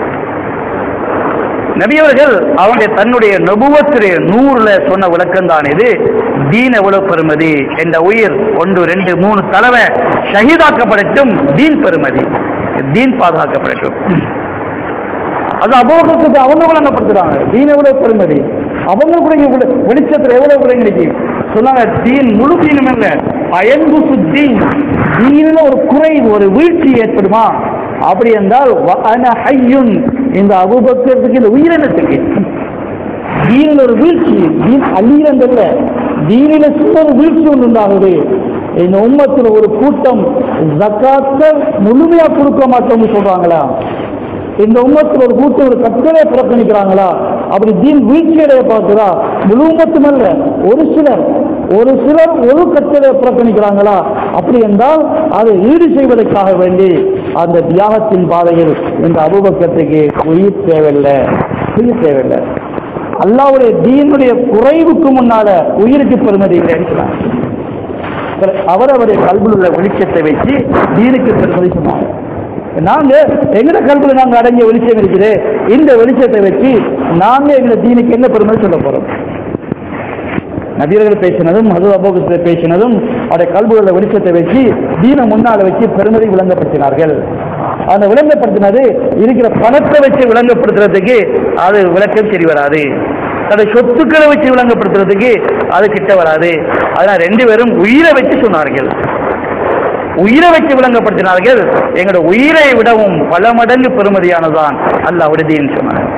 நபியவர்கள் அவனுடைய தன்னுடைய நபுவத்துடைய நூறுல சொன்ன விளக்கம் தான் இது தீன் எவ்வளவு பெருமதி என்ற உயிர் ஒன்று ரெண்டு மூணு தலைவை ஷஹீதாக்கப்படட்டும் தீன் பெருமதி தீன் பாதுகாக்கப்படட்டும் அது அபோகத்துக்கு அவங்க வழங்கப்படுத்துறாங்க தீன் எவ்வளவு பெருமதி அவங்க கூட இங்க விளி- வெளிச்சத்துல எவ்வளவு கூட இன்னைக்கு சொன்னாங்க தீன் முழு தீனும் இல்ல பயன்பு சுத்தீன் தீனில் ஒரு குறைவு ஒரு வீழ்ச்சி ஏற்படுமா அப்படி என்றால் வ அன ஹய்யுன் இந்த அபுபக்கத்துக்கு இந்த உயிரினத்துக்கு தீனில் ஒரு வீழ்ச்சி தீன் அழியிறந்தல்ல தீனில சின்ன ஒரு வீழ்ச்சி ஒன்று உண்டாகுது இந்த உம்மத்தில் ஒரு கூட்டம் ஜக்காத்தை முழுமையா கொடுக்க மாட்டோம்னு சொல்றாங்களா இந்த உம்மத்தில் ஒரு கூட்டம் ஒரு கட்டளை புறக்கணிக்கிறாங்களா அப்படி தீன் வீழ்ச்சியடைய பார்க்கிறா முழு உம்மத்தும் அல்ல ஒரு சிலர் ஒரு சிலர் ஒரு கட்டளை புறக்கணிக்கிறாங்களா அப்படி என்றால் அதை ஈடு செய்வதற்காக வேண்டி அந்த தியாகத்தின் பாதையில் இந்த அபுபக்கத்துக்கு உயிர் தேவையில்லை உயிர் தேவையில்லை அல்லாவுடைய தீனுடைய குறைவுக்கு முன்னால உயிருக்கு பெருமதி இல்லைன்னு சொன்னாங்க. அவரவருடைய கல்வியில் உள்ள வெளிச்சத்தை வச்சு தீனுக்கு பெருமதி சொன்னாங்க நாங்க எங்கட கல்வியில் நாங்க அடங்கிய வெளிச்சம் இருக்குது இந்த வெளிச்சத்தை வச்சு நாங்க எங்க தீனுக்கு என்ன பெருமதி சொல்ல போறோம் நபியர்கள் பேசினதும் மது அபோகத்தை பேசினதும் அவருடைய கல்வியுள்ள வெளிச்சத்தை வச்சு தீன முன்னால வச்சு பெருமதி விளங்கப்படுத்தினார்கள் அந்த விளங்கப்படுத்தினது இருக்கிற பணத்தை வச்சு விளங்கப்படுத்துறதுக்கு அது விளக்கம் சரி வராது தன்னுடைய சொத்துக்களை வச்சு விளங்கப்படுத்துறதுக்கு அது கிட்ட வராது அதனால் ரெண்டு பேரும் உயிரை வச்சு சொன்னார்கள் உயிரை வச்சு விளங்கப்படுத்தினார்கள் எங்களோட உயிரை விடவும் பல மடங்கு பெருமதியானதான் அல்லாஹ் விடுதின்னு சொன்னாங்க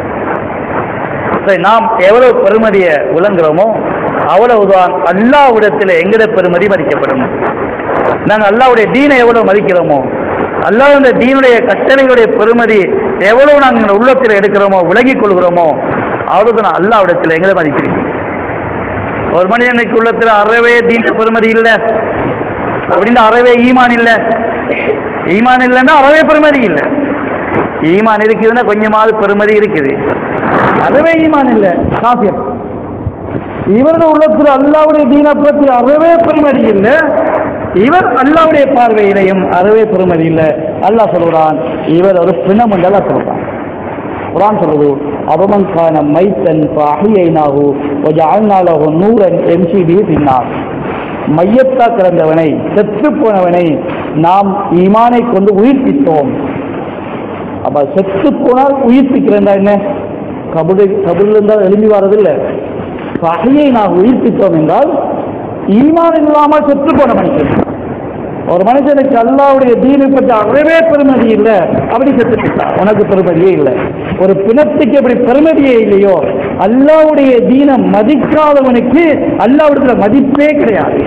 சரி, நாம் எவ்வளவு பெருமதியை விளங்குறோமோ அவ்வளவுதான் அல்லாவிடத்தில் எங்கட பெருமதி மதிக்கப்படும் நாங்கள் அல்லாவுடைய தீனை எவ்வளவு மதிக்கிறோமோ அல்லாவுடைய தீனுடைய கட்டளைகளுடைய பெருமதி எவ்வளவு நாங்கள் எங்கள் உள்ளத்தில் எடுக்கிறோமோ விலகிக் கொள்கிறோமோ அவ்வளவுதான் அல்லாவிடத்தில் எங்களை மதிக்கிறோம் ஒரு மனிதனுக்கு உள்ளத்துல அறவே தீன பெருமதி இல்லை அப்படின்னு அறவே ஈமான் இல்லை ஈமான் இல்லைன்னா அறவே பெருமதி இல்லை ஈமான் இருக்குதுன்னா கொஞ்சமாவது பெருமதி இருக்குது அறவே ஈமான் இல்லை காஃபியம் இவரது உள்ளத்தில் அல்லாவுடைய தீன பற்றி அறவே பெருமதி இல்லை இவர் அல்லாவுடைய பார்வையிலையும் அறவே பெருமதி இல்லை அல்லாஹ் சொல்கிறான் இவர் ஒரு பிணம் என்று அல்லாஹ் சொல்றான் குரான் சொல்றது அவமன் கான மைத்தன் அஹியைனாகு அல்நாளகு நூரன் எம்சிபி பின்னார் மையத்தா கிடந்தவனை செத்து போனவனை நாம் ஈமானை கொண்டு உயிர்ப்பித்தோம் அப்ப செத்து போனால் உயிர்ப்பிக்கிறேன்டா என்ன கபடு கபடில் இருந்தால் எழும்பி வர்றதில்லை பகையை நாம் உயிர்ப்பித்தோம் என்றால் ஈமான் இல்லாமல் செத்து போன மனுஷன் ஒரு மனுஷனுக்கு அல்லாவுடைய தீனை பற்றி அறவே பெருமதி இல்லை அப்படி செத்துட்டான் உனக்கு பெருமதியே இல்லை ஒரு பிணத்துக்கு எப்படி பெருமதியே இல்லையோ அல்லாவுடைய தீனை மதிக்காதவனுக்கு அல்லாவிடத்துல மதிப்பே கிடையாது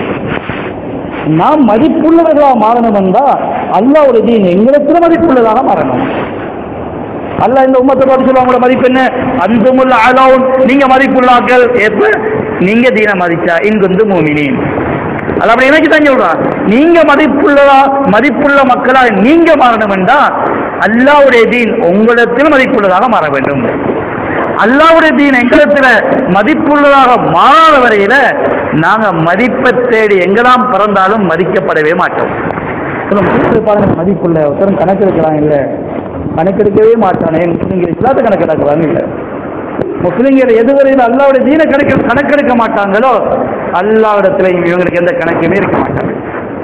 நாம் மதிப்புள்ளவர்களாக மாறணும் என்றா அல்லாவுடைய தீன் எங்களுக்கு மதிப்புள்ளதாக மாறணும் அல்ல இந்த உம்மத்தை பார்த்து சொல்லுவாங்க மதிப்பு என்ன அந்துமுள்ள அலவுன் நீங்க மதிப்புள்ளாக்கள் எப்ப நீங்க தீன மதிச்சா இங்குந்து மூமினின் அல்ல அப்படி எனக்கு தான் சொல்றான் நீங்க மதிப்புள்ளதா மதிப்புள்ள மக்களா நீங்க மாறணும் என்றா அல்லாவுடைய தீன் உங்களிடத்தில் மதிப்புள்ளதாக மாற வேண்டும் அல்லாவுடைய தீன் எங்களிடத்துல மதிப்புள்ளதாக மாறாத வரையில நாங்க மதிப்பை தேடி எங்கெல்லாம் பிறந்தாலும் மதிக்கப்படவே மாட்டோம் பாருங்க மதிப்புள்ள ஒருத்தரும் கணக்கெடுக்கிறாங்க இல்ல கணக்கெடுக்கவே மாட்டானே முஸ்லிம்கள் இஸ்லாத்தை கணக்கெடுக்கிறாங்க இல்ல முஸ்லிம்கள் எதுவரையில் அல்லாவுடைய தீன கணக்கு கணக்கெடுக்க மாட்டாங்களோ அல்லாவிடத்துல இவங்களுக்கு எந்த கணக்குமே இருக்க மாட்டாங்க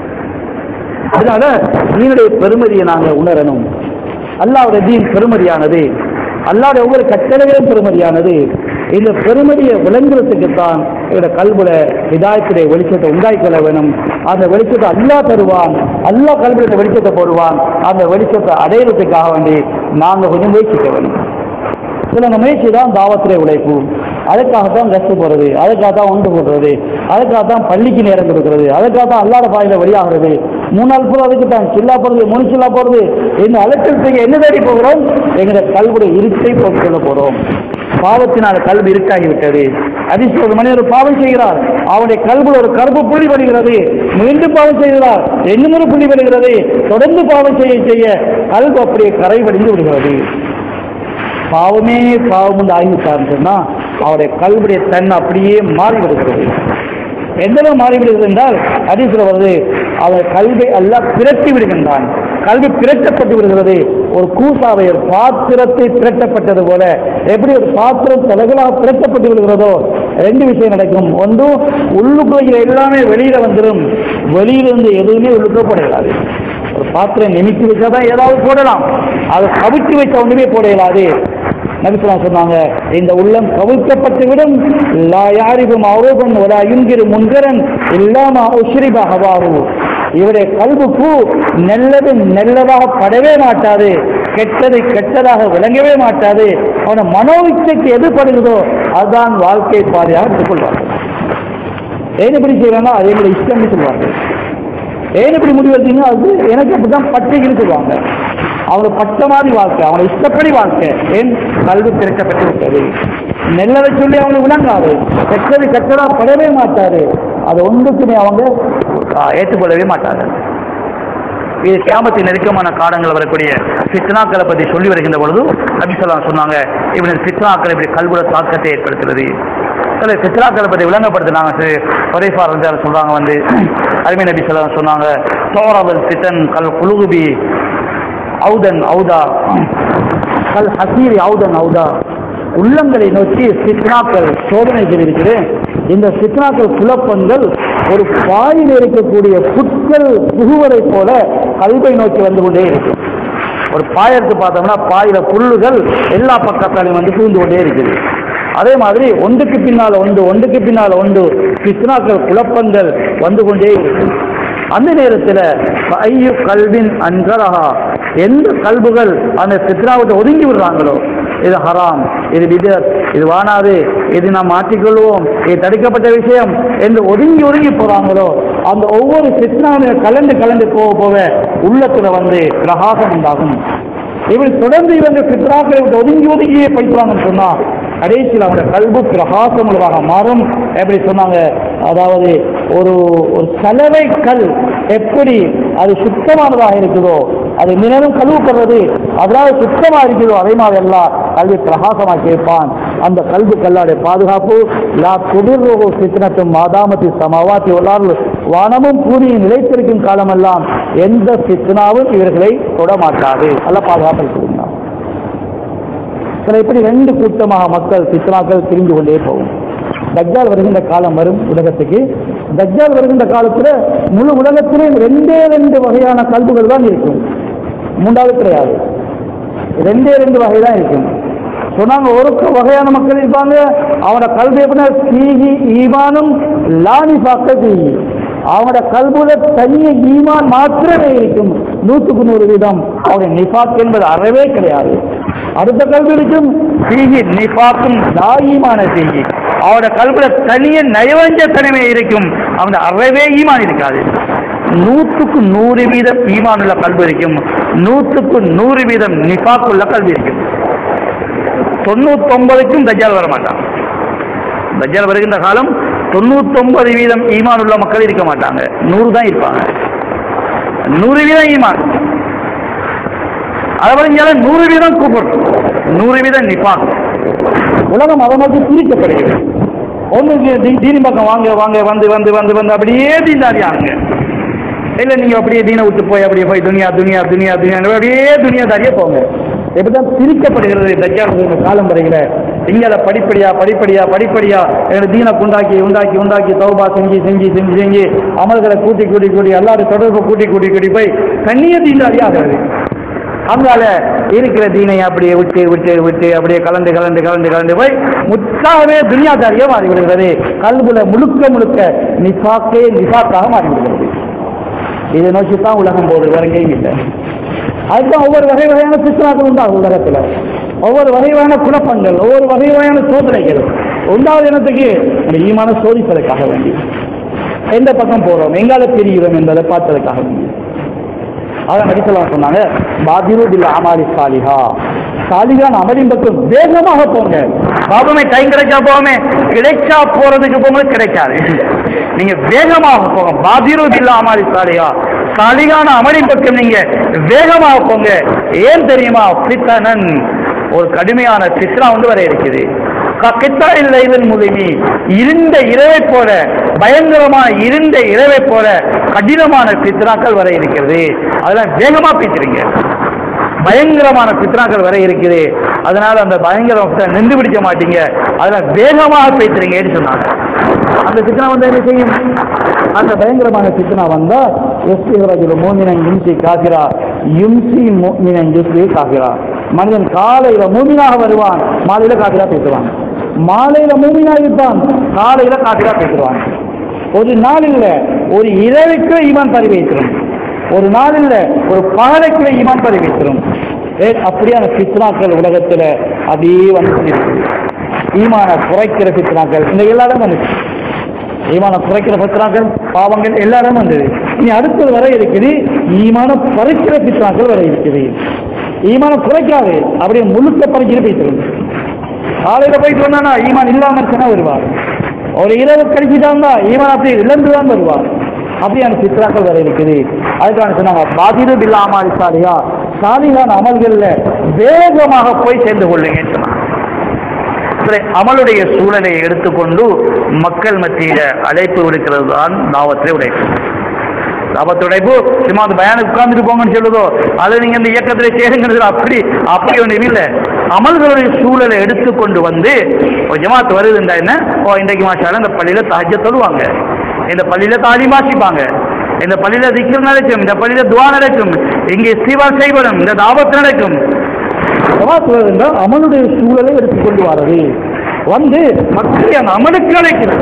அதனால தீனுடைய பெருமதியை நாங்க உணரணும் அல்லாவுடைய தீன் பெருமதியானது அல்லாவுடைய ஒவ்வொரு கட்டளைகளும் பெருமதியானது இந்த பெருமதியை விளங்குறதுக்குத்தான் எங்களோட கல்வில இதாயத்துடைய வெளிச்சத்தை உண்டாக்கிக்கொள்ள வேணும் அந்த வெளிச்சத்தை அல்லா தருவான் அல்லா கல்வியில வெளிச்சத்தை போடுவான் அந்த வெளிச்சத்தை அடையிறதுக்காக வேண்டி நாங்கள் கொஞ்சம் முயற்சிக்க வேணும் சில முயற்சி தான் தாவத்திலே உழைப்பு அதுக்காகத்தான் கஷ்ட போறது அதுக்காக தான் ஒன்று போடுறது அதுக்காக தான் பள்ளிக்கு நேரம் கொடுக்கிறது அதுக்காக தான் அல்லாத பாதையில வெளியாகிறது மூணு நாள் போகிறது அதுக்கு தான் சில்லா போறது மூணு சில்லா போறது இந்த அலட்சல் செய்ய என்ன தேடி போகிறோம் எங்களுடைய கல்விடைய இருட்டை போட்டுக் கொள்ள போறோம் பாவத்தினால் கல்வி இருட்டாகிவிட்டது அதிர்ஷ்ட ஒரு மனிதர் பாவம் செய்கிறார் அவனுடைய கல்வியில் ஒரு கருப்பு புள்ளி வருகிறது மீண்டும் பாவம் செய்கிறார் இன்னும் ஒரு புள்ளி வருகிறது தொடர்ந்து பாவம் செய்ய செய்ய கல்வி அப்படியே கரை வடிந்து விடுகிறது பாவமே பாவம் என்று ஆகிவிட்டார்னு சொன்னா அவருடைய கல்வியுடைய தன்மை அப்படியே மாறிவிடுகிறது எந்த அளவு மாறிவிடுகிறது என்றால் ஹதீஸ்ல வருது அவர் கல்வி அல்ல பிரட்டி விடுகின்றான் கல்வி பிரட்டப்பட்டு விடுகிறது ஒரு கூசாவை ஒரு பாத்திரத்தை பிரட்டப்பட்டது போல எப்படி ஒரு பாத்திரம் தலைகளாக பிரட்டப்பட்டு விடுகிறதோ ரெண்டு விஷயம் நடக்கும் ஒன்று உள்ளுக்குள்ள எல்லாமே வெளியில வந்துடும் வெளியிலிருந்து எதுவுமே உள்ளுக்குள்ள போடக்கூடாது ஒரு பாத்திரம் நிமித்தி வச்சா தான் ஏதாவது போடலாம் அதை கவிட்டு வச்ச ஒன்றுமே போட இயலாது நபிசுலாம் சொன்னாங்க இந்த உள்ளம் கவிழ்க்கப்பட்டு விடும் லா யாரிகும் அவரோபன் ஒலா இங்கிரு முன்கரன் இல்லாம உஷ்ரிப ஹவாரு இவருடைய கல்வுக்கு நல்லது நல்லதாக படவே மாட்டாது கெட்டது கெட்டதாக விளங்கவே மாட்டாது அவன மனோ இச்சைக்கு எது படுகிறதோ அதுதான் வாழ்க்கை பாதையாக எடுத்துக்கொள்வார்கள் ஏன் இப்படி செய்யறாங்க அது எங்களை இஷ்டம்னு சொல்லுவார்கள் ஏன் இப்படி முடிவு எடுத்தீங்க அது எனக்கு அப்படிதான் பட்டைன்னு சொல்லுவாங்க அவங்க பட்ட மாதிரி வாழ்க்கை அவனை இஷ்டப்படி வாழ்க்கை ஏன் கல்வி திறக்கப்பட்டு விட்டது நெல்லதை சொல்லி அவனுக்கு விளங்காது கெட்டது கெட்டதா படவே மாட்டாரு அது ஒன்றுக்குமே அவங்க ஆ, ஏற்றுக்கொள்ளவே மாட்டாங்க இது கியாமத்தின் நெருக்கமான காலங்கள் வரக்கூடிய ஃபித்னாக்களை பற்றி சொல்லி வருகின்ற பொழுது நபிசல்லாம் சொன்னாங்க இவனது ஃபித்னாக்கள் இப்படி கல்விட தாக்கத்தை ஏற்படுத்துறது சில ஃபித்னாக்களை பற்றி விளங்கப்படுத்தினாங்க ஒரேஃபா இருந்தாலும் சொல்றாங்க வந்து அருமை நபி சொல்லலாம் சொன்னாங்க சோரவல் ஃபித்தன் கல் குலுகுபி அவுதன் அவுதா கல் ஹசீரி அவுதன் அவுதா உள்ளங்களை நோக்கி சித்னாக்கள் சோதனைகள் இருக்குது இந்த சித்னாக்கள் குழப்பங்கள் ஒரு பாயில் இருக்கக்கூடிய புட்கள் புகுவதை போல கல்வை நோக்கி வந்து கொண்டே இருக்கு ஒரு பாயத்து பார்த்தோம்னா பாயில புல்லுகள் எல்லா பக்கத்தாலையும் வந்து புகுந்து கொண்டே இருக்குது அதே மாதிரி ஒன்றுக்கு பின்னால ஒன்று ஒன்றுக்கு பின்னால ஒன்று பித்னாக்கள் குழப்பங்கள் வந்து கொண்டே இருக்கு அந்த நேரத்தில் ஐயு கல்வின் அன்கரஹா எந்த கல்புகள் அந்த பித்னாவத்தை ஒதுங்கி விடுறாங்களோ இது ஹராம் இது விதர் இது வானாது இது நாம் மாற்றிக்கொள்வோம் இது தடுக்கப்பட்ட விஷயம் என்று ஒதுங்கி ஒதுங்கி போறாங்களோ அந்த ஒவ்வொரு பித்னாவையும் கலந்து கலந்து போக போக உள்ளத்துல வந்து பிரகாசம் உண்டாகும் இவள் தொடர்ந்து இவங்க பித்ராக்களை விட்டு ஒதுங்கி ஒதுங்கியே படிப்பாங்கன்னு சொன்னா கடைசியில் அவனோட கல்பு பிரகாசம் உள்ளதாக மாறும் எப்படி சொன்னாங்க அதாவது ஒரு ஒரு சலவை கல் எப்படி அது சுத்தமானதாக இருக்குதோ அது மிகவும் கழுவுப்படுறது அதனால சுத்தமா இருக்குதோ அதே மாதிரி எல்லாம் கல்வி பிரகாசமாக்கி வைப்பான் அந்த கல்வி கல்லாடைய பாதுகாப்பு லா குதிர்வோ சித்தனத்தும் மாதாமத்தி சமவாத்தி உள்ளார்கள் வானமும் பூமியும் நிலைத்திருக்கும் காலமெல்லாம் எந்த சித்தனாவும் இவர்களை தொடமாட்டாது நல்ல பாதுகாப்பு கொடுங்க சில இப்படி ரெண்டு கூட்டமாக மக்கள் சித்தனாக்கள் திரிந்து கொண்டே போகும் தஜ்ஜால் வருகின்ற காலம் வரும் உலகத்துக்கு தஜ்ஜால் வருகின்ற காலத்துல முழு உலகத்திலே ரெண்டே ரெண்டு வகையான கல்புகள் தான் இருக்கும் மூன்றாவது கிடையாது ரெண்டே ரெண்டு வகை தான் இருக்கும் சொன்னாங்க ஒரு வகையான மக்கள் இருப்பாங்க அவனோட கல்வி எப்படின்னா சீகி ஈமானும் லானி பாக்க சீகி அவனோட கல்புல தனிய ஈமான் மாத்திரமே இருக்கும் நூற்றுக்கு நூறு வீதம் அவனுடைய நிபாக் என்பது அறவே கிடையாது அடுத்த கல்வி இருக்கும் சீகி நிபாக்கும் தாயிமான சீகி அவனோட கல்புல தனிய நயவஞ்ச தனிமை இருக்கும் அவன் அறவே ஈமான் இருக்காது நூற்றுக்கு நூறு வீதம் ஈமான் உள்ள கல்வி இருக்கும் நூற்றுக்கு நூறு வீதம் நிபாக் உள்ள கல்வி இருக்கும் தொண்ணூத்தொன்பதுக்கும் தஜ்ஜால் வர மாட்டான் தஜ்ஜால் வருகின்ற காலம் தொண்ணூத்தொன்பது வீதம் ஈமான் உள்ள மக்கள் இருக்க மாட்டாங்க நூறு தான் இருப்பாங்க நூறு வீதம் ஈமான் அதுபோல நூறு வீதம் கூப்பிடும் நூறு வீதம் நிப்பான் உலகம் அதை நோக்கி பிரிக்கப்படுகிறது ஒன்று தீனி பக்கம் வாங்க வாங்க வந்து வந்து வந்து வந்து அப்படியே தீண்டாடியாங்க இல்ல நீங்க அப்படியே தீனை விட்டு போய் அப்படியே போய் துனியா துனியா துனியா துனியா அப்படியே துனியா தாரியே போங்க இப்படிதான் பிரிக்கப்படுகிறது தஜ்ஜால் காலம் வரையில இங்கே படிப்படியா படிப்படியா படிப்படியா எங்களை தீனை உண்டாக்கி உண்டாக்கி உண்டாக்கி தௌபா செஞ்சு செஞ்சு செஞ்சு செஞ்சு அமல்களை கூட்டி கூட்டி கூட்டி எல்லாரும் தொடர்பு கூட்டி கூட்டி கூட்டி போய் கண்ணிய தீண்டாடி ஆகிறது அங்கால இருக்கிற தீனை அப்படியே விட்டு விட்டு விட்டு அப்படியே கலந்து கலந்து கலந்து கலந்து போய் முற்றாகவே துனியாதாரியா மாறி விடுகிறது கல்புல முழுக்க முழுக்க நிசாக்கே நிசாக்காக மாறி விடுகிறது இதை நோக்கி தான் உலகம் போகுது வேற எங்கேயும் இல்லை அதுதான் ஒவ்வொரு வகை வகையான சித்தனாக்கள் உண்டாகும் உலகத்துல ஒவ்வொரு வகை வகையான குழப்பங்கள் ஒவ்வொரு வகை வகையான சோதனைகள் உண்டாவது இனத்துக்கு இந்த ஈமான சோதிப்பதற்காக வேண்டி எந்த பக்கம் போறோம் எங்கால பிரிகிறோம் என்பதை பார்ப்பதற்காக வேண்டி அதான் நடிக்கலாம் சொன்னாங்க பாதிரு பில் அமாலி சாலிஹா சாலிகான் அமலின் பக்கம் வேகமாக போங்க பாபமே டைம் கிடைச்சா போகாமே கிடைச்சா போறதுக்கு போகும்போது கிடைக்காது நீங்க வேகமாக போங்க பாதிரு பில் அமாலி சாலிஹா சாலிகான அமலின் பக்கம் நீங்க வேகமாக போங்க ஏன் தெரியுமா பித்தனன் ஒரு கடுமையான சித்ரா வந்து வர இருக்குது கக்கித்தா இல்லை இதன் முதுமி இருந்த இரவை போல பயங்கரமான இருந்த இரவை போல கடினமான பித்ராக்கள் வர இருக்கிறது அதெல்லாம் வேகமா பேசுறீங்க பயங்கரமான பித்ராக்கள் வர இருக்குது அதனால அந்த பயங்கரத்தை நின்று பிடிக்க மாட்டீங்க அதெல்லாம் வேகமாக பேசுறீங்கன்னு சொன்னாங்க அந்த சித்தனா வந்து என்ன செய்யும் அந்த பயங்கரமான சித்தனா வந்தா எஸ்பி ரஜுல மோமினன் யும்சி காசிரா யும்சி மோமினன் யுஸ்பி காசிரா மனிதன் காலையில மூமினாக வருவான் மாலையில காசிரா பேசுவான் மாலையில மூமினா இருப்பான் காலையில காசிரா பேசுவான் ஒரு நாள் இல்ல ஒரு இரவுக்கு ஈமான் பறி வைத்திரும் ஒரு நாள் இல்ல ஒரு பகலைக்குள்ள ஈமான் பறி வைத்திரும் ஏ, அப்படியான பித்னாக்கள் உலகத்துல அப்படியே வந்து கொண்டிருக்குது ஈமான குறைக்கிற பித்னாக்கள் இந்த எல்லா இடம் வந்துச்சு ஈமான குறைக்கிற பித்னாக்கள் பாவங்கள் எல்லா இடம் வந்தது இனி அடுத்தது வர இருக்குது ஈமான பறிக்கிற பித்னாக்கள் வர இருக்குது ஈமான குறைக்காது அப்படியே முழுக்க பறிக்கிற பேசுறது காலையில போயிட்டு வந்தானா ஈமான் இல்லாம இருக்குன்னா வருவார் ஒரு இரவு கழிச்சுட்டாங்க ஈமான் அப்படி இழந்து தான் வருவார் அப்படியான சித்ராக்கள் வர இருக்குது அதுக்கான சொன்னாங்க பாதிரு பில்லாமல் சாலியா சாலிகான அமல்கள்ல வேகமாக போய் சேர்ந்து கொள்ளுங்கன்னு சொன்னாங்க சரி, அமலுடைய சூழலை எடுத்துக்கொண்டு மக்கள் மத்தியில அழைப்பு விடுக்கிறது தான் தாவத்தை உடைப்பு தாவத்தை உடைப்பு சும்மா அந்த பயானுக்கு உட்கார்ந்துட்டு போங்கன்னு சொல்லுதோ அது நீங்க இந்த இயக்கத்துல சேருங்கிறது அப்படி அப்படி ஒன்று இல்லை அமல்களுடைய சூழலை எடுத்துக்கொண்டு வந்து ஒரு ஜமாத்து வருதுண்டா என்ன ஓ இன்றைக்கு மாஷால இந்த பள்ளியில தஹஜ்ஜத் தொழுவாங்க இந்த பள்ளியில தாலீம் வாசிப்பாங்க இந்த பள்ளியில திக்ர் நடக்கும் இந்த பள்ளியில துவா நடக்கும் இங்கே இஸ்திவார் செய்யப்படும் இந்த தாவத் நடக்கும் ஜமாத்துல இருந்தால் அமலுடைய சூழலை எடுத்துக்கொண்டு வரது வந்து மக்களை அந்த அமலுக்கு அழைக்கிறது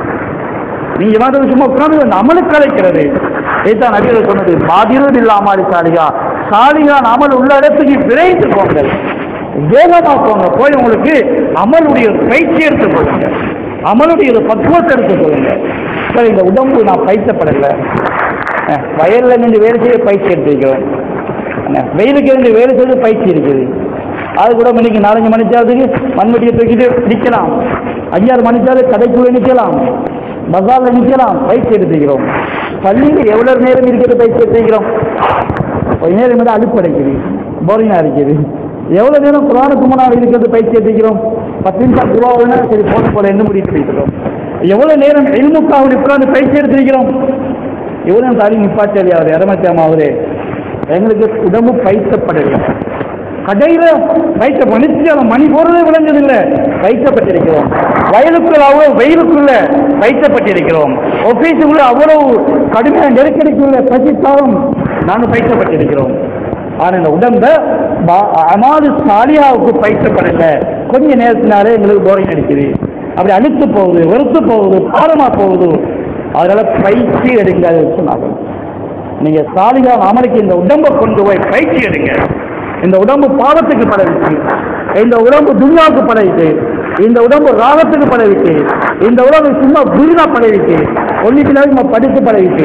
நீங்க மாதிரி சும்மா உட்கார்ந்து அந்த அமலுக்கு அழைக்கிறது இதுதான் நபிகள் சொன்னது பாதிரும் இல்லாமல் சாலிகா சாலிகான் அமல் உள்ள இடத்துக்கு விரைந்து போங்கள் வேகமா போங்க போய் உங்களுக்கு அமலுடைய ஒரு பயிற்சி எடுத்துக் கொள்ளுங்க அமலுடைய ஒரு பக்குவத்தை எடுத்துக் கொள்ளுங்க சார் இந்த உடம்பு நான் பயிற்சப்படலை அஹ், வயல்ல நின்று வேலை செய்ய பயிற்சி எடுத்திருக்கிறோம் என்ன, வெயிலுக்கு இருந்து வேலை செய்து பயிற்சி இருக்குது அது கூட மணிக்கு நாலஞ்சு மணிச்சாவதுக்கு மண்வெட்டியை தூக்கிட்டு நிற்கலாம் அஞ்சாறு மணிச்சாவது கடைக்குள்ளே நிற்கலாம் பஜார்ல நிற்கலாம் பயிற்சி எடுத்துக்கிறோம் பள்ளியில் எவ்வளவு நேரம் இருக்கிறது பயிற்சி எடுத்துக்கிறோம் கொஞ்ச நேரம் வந்து அலுப்பு அடைக்குது போரிங்கா இருக்குது எவ்வளவு நேரம் குரானுக்கு முன்னால் இருக்கிறது பயிற்சி எடுத்துக்கிறோம் பத்து நிமிஷம் துவாவுன்னா சரி போன போல என்ன முடிவு வைக்கிறோம் எவ்வளவு நேரம் எல்முக்காவில் உட்கார்ந்து பயிற்சி எடுத்திருக்கிறோம் எவ்வளவு நேரம் தாலி நிப்பாட்டி அவர் இரமத்தியாமா அவரு எங்களுக்கு உடம்பு பயிற்சப்படவில்லை கடையில வைத்த மனுஷன் மணி போறதே விளங்குதில்லை வைக்கப்பட்டிருக்கிறோம் வயலுக்குள்ள அவ்வளவு வெயிலுக்குள்ள வைக்கப்பட்டிருக்கிறோம் ஆபீஸுக்குள்ள அவ்வளவு கடுமையான நெருக்கடிக்குள்ள பசித்தாலும் நானும் பயிற்சப்பட்டிருக்கிறோம் ஆனா இந்த உடம்ப பா- அமாது சாலியாவுக்கு பயிற்சப்படல கொஞ்ச நேரத்தினாலே எங்களுக்கு போரிங் அடிக்குது அப்படி அழுத்து போகுது வெறுத்து போகுது பாரமா போகுது அதனால பயிற்சி எடுங்க சொன்னாங்க நீங்க சாலிகா அமலுக்கு இந்த உடம்பை கொண்டு போய் பயிற்சி எடுங்க இந்த உடம்பு பாவத்துக்கு பழகிச்சு இந்த உடம்பு துன்யாவுக்கு பழகிட்டு இந்த உடம்பு ராகத்துக்கு பழகிட்டு இந்த உடம்பு சும்மா வீணா பழகிட்டு ஒன்னிட்டு நம்ம படித்து பழகிட்டு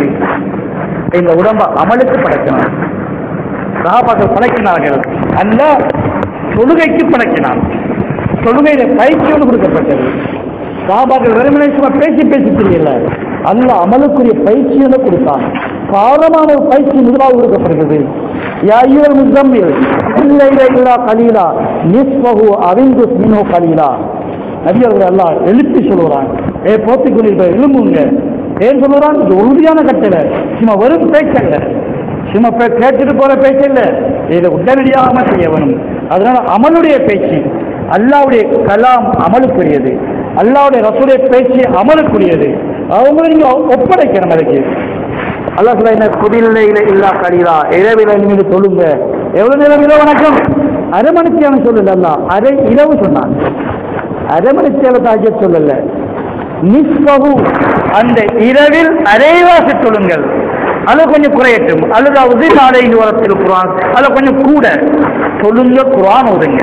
இந்த உடம்பை அமலுக்கு படைக்கணும் சகாபாக்கள் படைக்கினார்கள் அல்ல தொழுகைக்கு படைக்கினார் தொழுகையில பயிற்சியோடு கொடுக்கப்பட்டது சகாபாக்கள் வெறுமனே சும்மா பேசி பேசி தெரியல அல்ல அமலுக்குரிய பயிற்சியோட கொடுத்தான் காரணமான ஒரு பயிற்சி முதலாக கொடுக்கப்படுகிறது யாயுவல் முசம்மில் இல்லை இல்லா கலீலா நிஸ்பகு அவிந்து மினோ கலீலா நபி அவர்கள் எல்லாம் எழுப்பி சொல்லுறான் ஏ போத்திக்குள்ள எழும்புங்க ஏன் சொல்லுறான் இது உறுதியான கட்டளை சும்மா வெறும் பேச்சல்ல சும்மா பே- கேட்டுட்டு போற பேச்சு இல்ல இதை உடனடியாக செய்ய வேணும் அதனால அமலுடைய பேச்சு அல்லாவுடைய கலாம் அமலுக்குரியது அல்லாவுடைய ரசூடைய பேச்சு அமலுக்குரியது அவங்களை நீங்க ஒப்படைக்கணும் அதுக்கு அல்லாஹ் சொல்ல என்ன குடிலை இல்லா கடிலா இரவில நீங்க சொல்லுங்க எவ்வளவு நேரம் இரவு வணக்கம் அரை மணித்தியானம் சொல்லல அல்ல அரை இரவு சொன்னான் அரை மணித்தியால தாஜ சொல்லல நிஸ்பகு அந்த இரவில் அரைவாசி சொல்லுங்கள் அது கொஞ்சம் குறையட்டும் அல்லதாவது நாளை வாரத்தில் குரான் அது கொஞ்சம் கூட சொல்லுங்க குரான் ஓதுங்க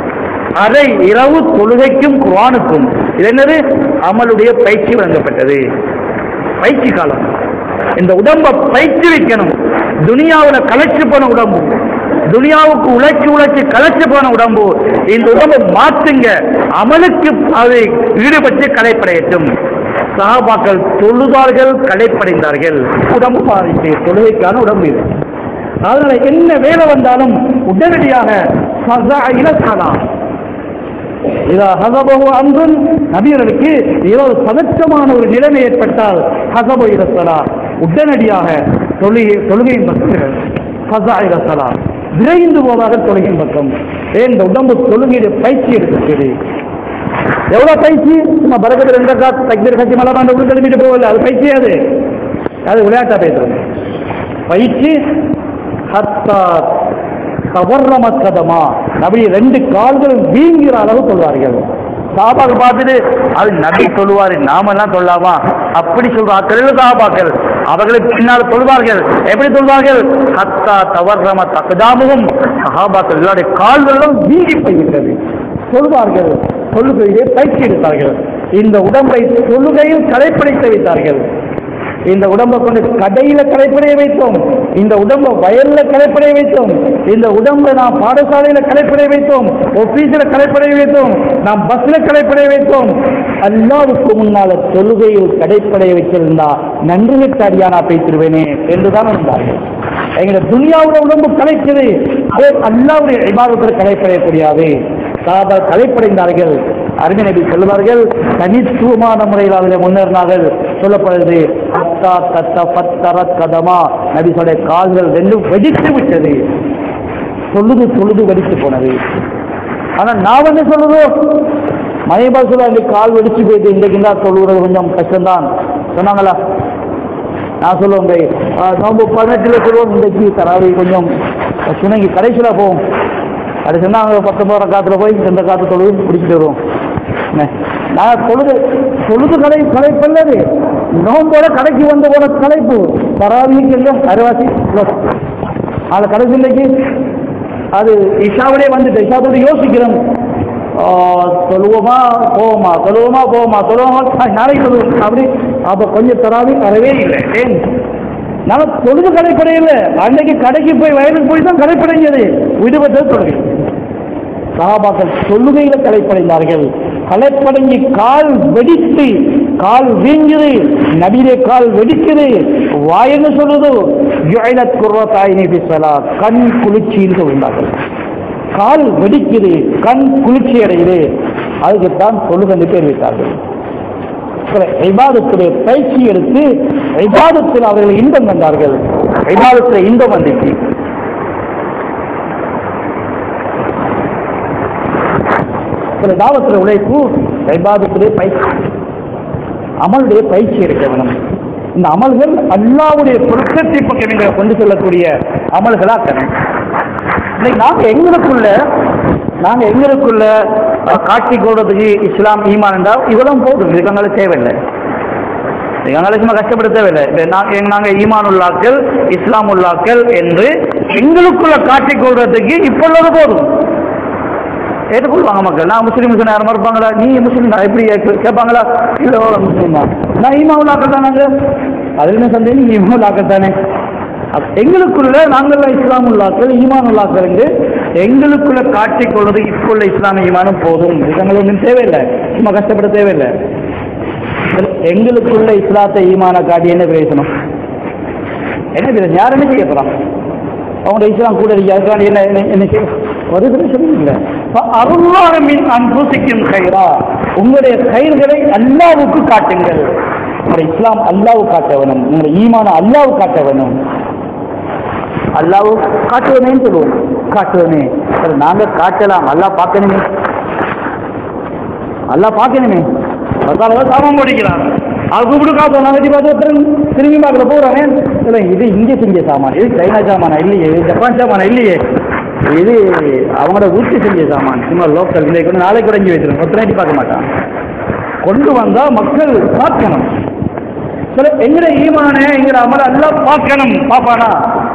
அரை இரவு தொழுகைக்கும் குரானுக்கும் இது என்னது அமலுடைய பயிற்சி வழங்கப்பட்டது பயிற்சி காலம் இந்த உடம்ப பயிற்சி வைக்கணும் துனியாவுல கலைச்சு போன உடம்பு துனியாவுக்கு உழைச்சி உழைச்சி கலைச்சு போன உடம்பு இந்த உடம்பை மாற்றுங்க அமலுக்கு அது ஈடுபட்டு கலைப்படையட்டும் சகாபாக்கள் தொழுதார்கள் கலைப்படைந்தார்கள் உடம்பு பாதித்து தொழுகைக்கான உடம்பு இது அதனால என்ன வேலை வந்தாலும் உடனடியாக இலக்கலாம் இதா ஹசபகு அன்பும் நபியர்களுக்கு ஏதோ ஒரு பதற்றமான ஒரு நிலைமை ஏற்பட்டால் ஹசபு இரசலா உடனடியாக தொழுகை தொழுகையின் பக்தர்கள் ஃபசா இரசலா விரைந்து போவாக தொழுகையின் பக்கம் ஏன் இந்த உடம்பு தொழுகையுடைய பயிற்சி எடுக்கிறது எவ்வளவு பயிற்சி நம்ம பரகத்தில் ரெண்டு காத்து தக்பீர் கட்சி மலமாண்ட உள்ள எழுப்பிட்டு போகல அது பயிற்சி அது அது விளையாட்டா பேசுறது பயிற்சி ஹத்தா தவறம கதமா நபி ரெண்டு கால்களும் வீங்குற அளவு சொல்வார்கள் சாபாக்கள் பார்த்துட்டு அது நபி சொல்லுவாரு நாமெல்லாம் சொல்லாமா அப்படி சொல்ற அக்கறையில் சாபாக்கள் அவர்களுக்கு பின்னால் சொல்வார்கள் எப்படி சொல்வார்கள் ஹத்தா தவறம தகதாமுகம் சஹாபாக்கள் எல்லாருடைய கால்களும் வீங்கி போய்விட்டது சொல்வார்கள் தொழுகையை பயிற்சி எடுத்தார்கள் இந்த உடம்பை தொழுகையில் கடைப்பிடித்து வைத்தார்கள் இந்த உடம்பை கொண்டு கடையில கலைப்படைய வைத்தோம் இந்த உடம்பை வயல்ல கலைப்படைய வைத்தோம் இந்த உடம்பை நாம் பாடசாலையில கலைப்படைய வைத்தோம் ஆபீஸ்ல கலைப்படைய வைத்தோம் நாம் பஸ்ல கலைப்படைய வைத்தோம் அல்லாவுக்கு முன்னால தொழுகையில் கடைப்படைய வச்சிருந்தா நன்றி விட்டு நான் பேசிடுவேனே என்றுதான் இருந்தார்கள் எங்க துனியாவோட உடம்பு கலைக்குது அதே அல்லாவுடைய இபாதத்தில் கலைப்படையக்கூடியது சாதா கலைப்படைந்தார்கள் அருமை நபி சொல்லுவார்கள் தனித்துவமான முறையில் அதில் முன்னேறினார்கள் சொல்லப்படுது அத்தா தத்த பத்தர கதமா நபி சொல்ல கால்கள் ரெண்டும் வெடித்து விட்டது தொழுது தொழுது வெடித்து போனது ஆனா நான் வந்து சொல்லுதோ மயபா சொல்ல இந்த கால் வெடிச்சு போயிட்டு இன்றைக்கு தான் தொழுகிறது கொஞ்சம் கஷ்டம்தான் சொன்னாங்களா நான் சொல்லுவேன் பை, ஆஹ் நோம்பு பதினெட்டுல சொல்லுவோம் இன்றைக்கு தராவி கொஞ்சம் சுணங்கி கடைசியில போவோம் அது சொன்னாங்க பத்தொன்பது காத்துல போய் இந்த காத்து தொழுது பிடிச்சிட்டு வருவோம் என்ன? நான் தொழுது தொழுது கடை கலைப்பல்லது நோம்போட கடைக்கு வந்து போன கலைப்பு தராவிக்கு இல்லை அரைவாசி ப்ளஸ் அது கடைசி இன்னைக்கு அது இஷாவிலே வந்துட்டு இஷாவோட யோசிக்கிறோம் ஆ, தொழுவோமா போவோமா தொழுவோமா போவோமா தொழுவோமா ஆ, நாளைக்கு தொழுவோம் அப்படி அப்போ கொஞ்சம் தராவி வரவே இல்லை ஏன் நான் தொழுது கடைப்படையில் அன்னைக்கு கடைக்கு போய் வயலுக்கு போய் தான் கடைப்படைஞ்சது விடுபட்டது தொழுகை சஹாபாக்கள் தொழுகையில கலைப்படைந்தார்கள் கலைப்படைஞ்சி கால் வெடித்து கால் வீங்குது நபியிலே கால் வெடிக்குது வாயன்னு சொல்லுது ஜுஐலத் குர்ரத்தாயினி ஃபி ஸலாத் கண் குளிர்ச்சியில் சொல்கிறார்கள் கால் வெடிக்குது கண் குளிர்ச்சி அடையுது அதுக்குத்தான் தொழுகன்னு பேர் வைத்தார்கள் இபாதத்துடைய பயிற்சி எடுத்து இபாதத்தில் அவர்கள் இன்பம் கண்டார்கள் இபாதத்தில் இன்பம் வந்துச்சு சில தாவத்தில் உழைப்பு இபாதத்திலே பயிற்சி அமலுடைய பயிற்சி இருக்க வேணும் இந்த அமல்கள் அல்லாவுடைய பொருத்தத்தை பக்கம் எங்களை கொண்டு செல்லக்கூடிய அமல்களாக்கணும் இன்னைக்கு நாங்க எங்களுக்குள்ள நாங்க எங்களுக்குள்ள காட்சி கொள்றதுக்கு இஸ்லாம் ஈமான் என்றால் இவ்வளவு போதும் இதுக்கு எங்களுக்கு தேவையில்லை எங்களால் சும்மா கஷ்டப்பட தேவையில்லை இப்ப நாங்க எங்க- நாங்க ஈமான் உள்ளாக்கள் இஸ்லாம் உள்ளாக்கள் என்று எங்களுக்குள்ள காட்டிக் கொள்றதுக்கு இப்போ உள்ளது போதும் ஏற்றுக்கொள்வாங்க மக்கள் நான் முஸ்லீம் முஸ்லீம் யாரும் இருப்பாங்களா நீ முஸ்லீம் தான் எப்படி கேட்க- கேட்பாங்களா இல்லை முஸ்லீம் தான் நான் ஈமா உள்ளாக்கள் தானாங்க அதுல என்ன சந்தேகம் நீ ஈமா உள்ளாக்கள் தானே அப்ப எங்களுக்குள்ள நாங்கள் இஸ்லாம் உள்ளாக்கள் ஈமான் உள்ளாக்கள் என்று எங்களுக்குள்ள காட்டிக் கொள்வது இப்போ உள்ள இஸ்லாமிய ஈமானும் போதும் இது எங்களுக்கு ஒன்றும் தேவையில்லை சும்மா கஷ்டப்பட தேவையில்லை எங்களுக்குள்ள இஸ்லாத்தை ஈமான காட்டி என்ன பிரயோசனம் என்ன பிரயோஜனம் யார் என்ன செய்ய போறான் அவங்களோட இஸ்லாம் கூட இருக்கு அதுக்காண்டி என்ன என்ன என்ன செய்ய ஒரு பிரச்சனையும் இல்லை அருள்வாரமின் அன்புசிக்கும் கயிறா உங்களுடைய கயிறுகளை அல்லாவுக்கு காட்டுங்கள் உங்களுடைய இஸ்லாம் அல்லாவு காட்ட வேணும் உங்களுடைய ஈமான அல்லாவு காட்ட வேணும் அல்லாவு காட்டுவனேன்னு சொல்லுவோம் காட்டுவனே சரி நாங்க காட்டலாம் அல்லாஹ் பார்க்கணுமே அல்லாஹ் பார்க்கணுமே அதனால சாமம் படிக்கிறான் அது கூப்பிட்டு காப்போம் நாங்கள் பார்த்து ஒருத்தர் திரும்பி பார்க்கல போகிறாங்க இல்லை இது இங்கே செஞ்ச சாமான் இது சைனா சாமானா இல்லையே இது ஜப்பான் சாமானா இல்லையே இது அவங்களோட வீட்டு செஞ்ச சாமான் சும்மா லோக்கல் இன்றைக்கு கூட நாளைக்கு கூட இங்கே வச்சிருக்கோம் ஒருத்தனாட்டி பார்க்க மாட்டான் கொண்டு வந்தா மக்கள் பார்க்கணும் சில எங்கட ஈமான எங்கட அமல எல்லாம் பார்க்கணும் பாப்பானா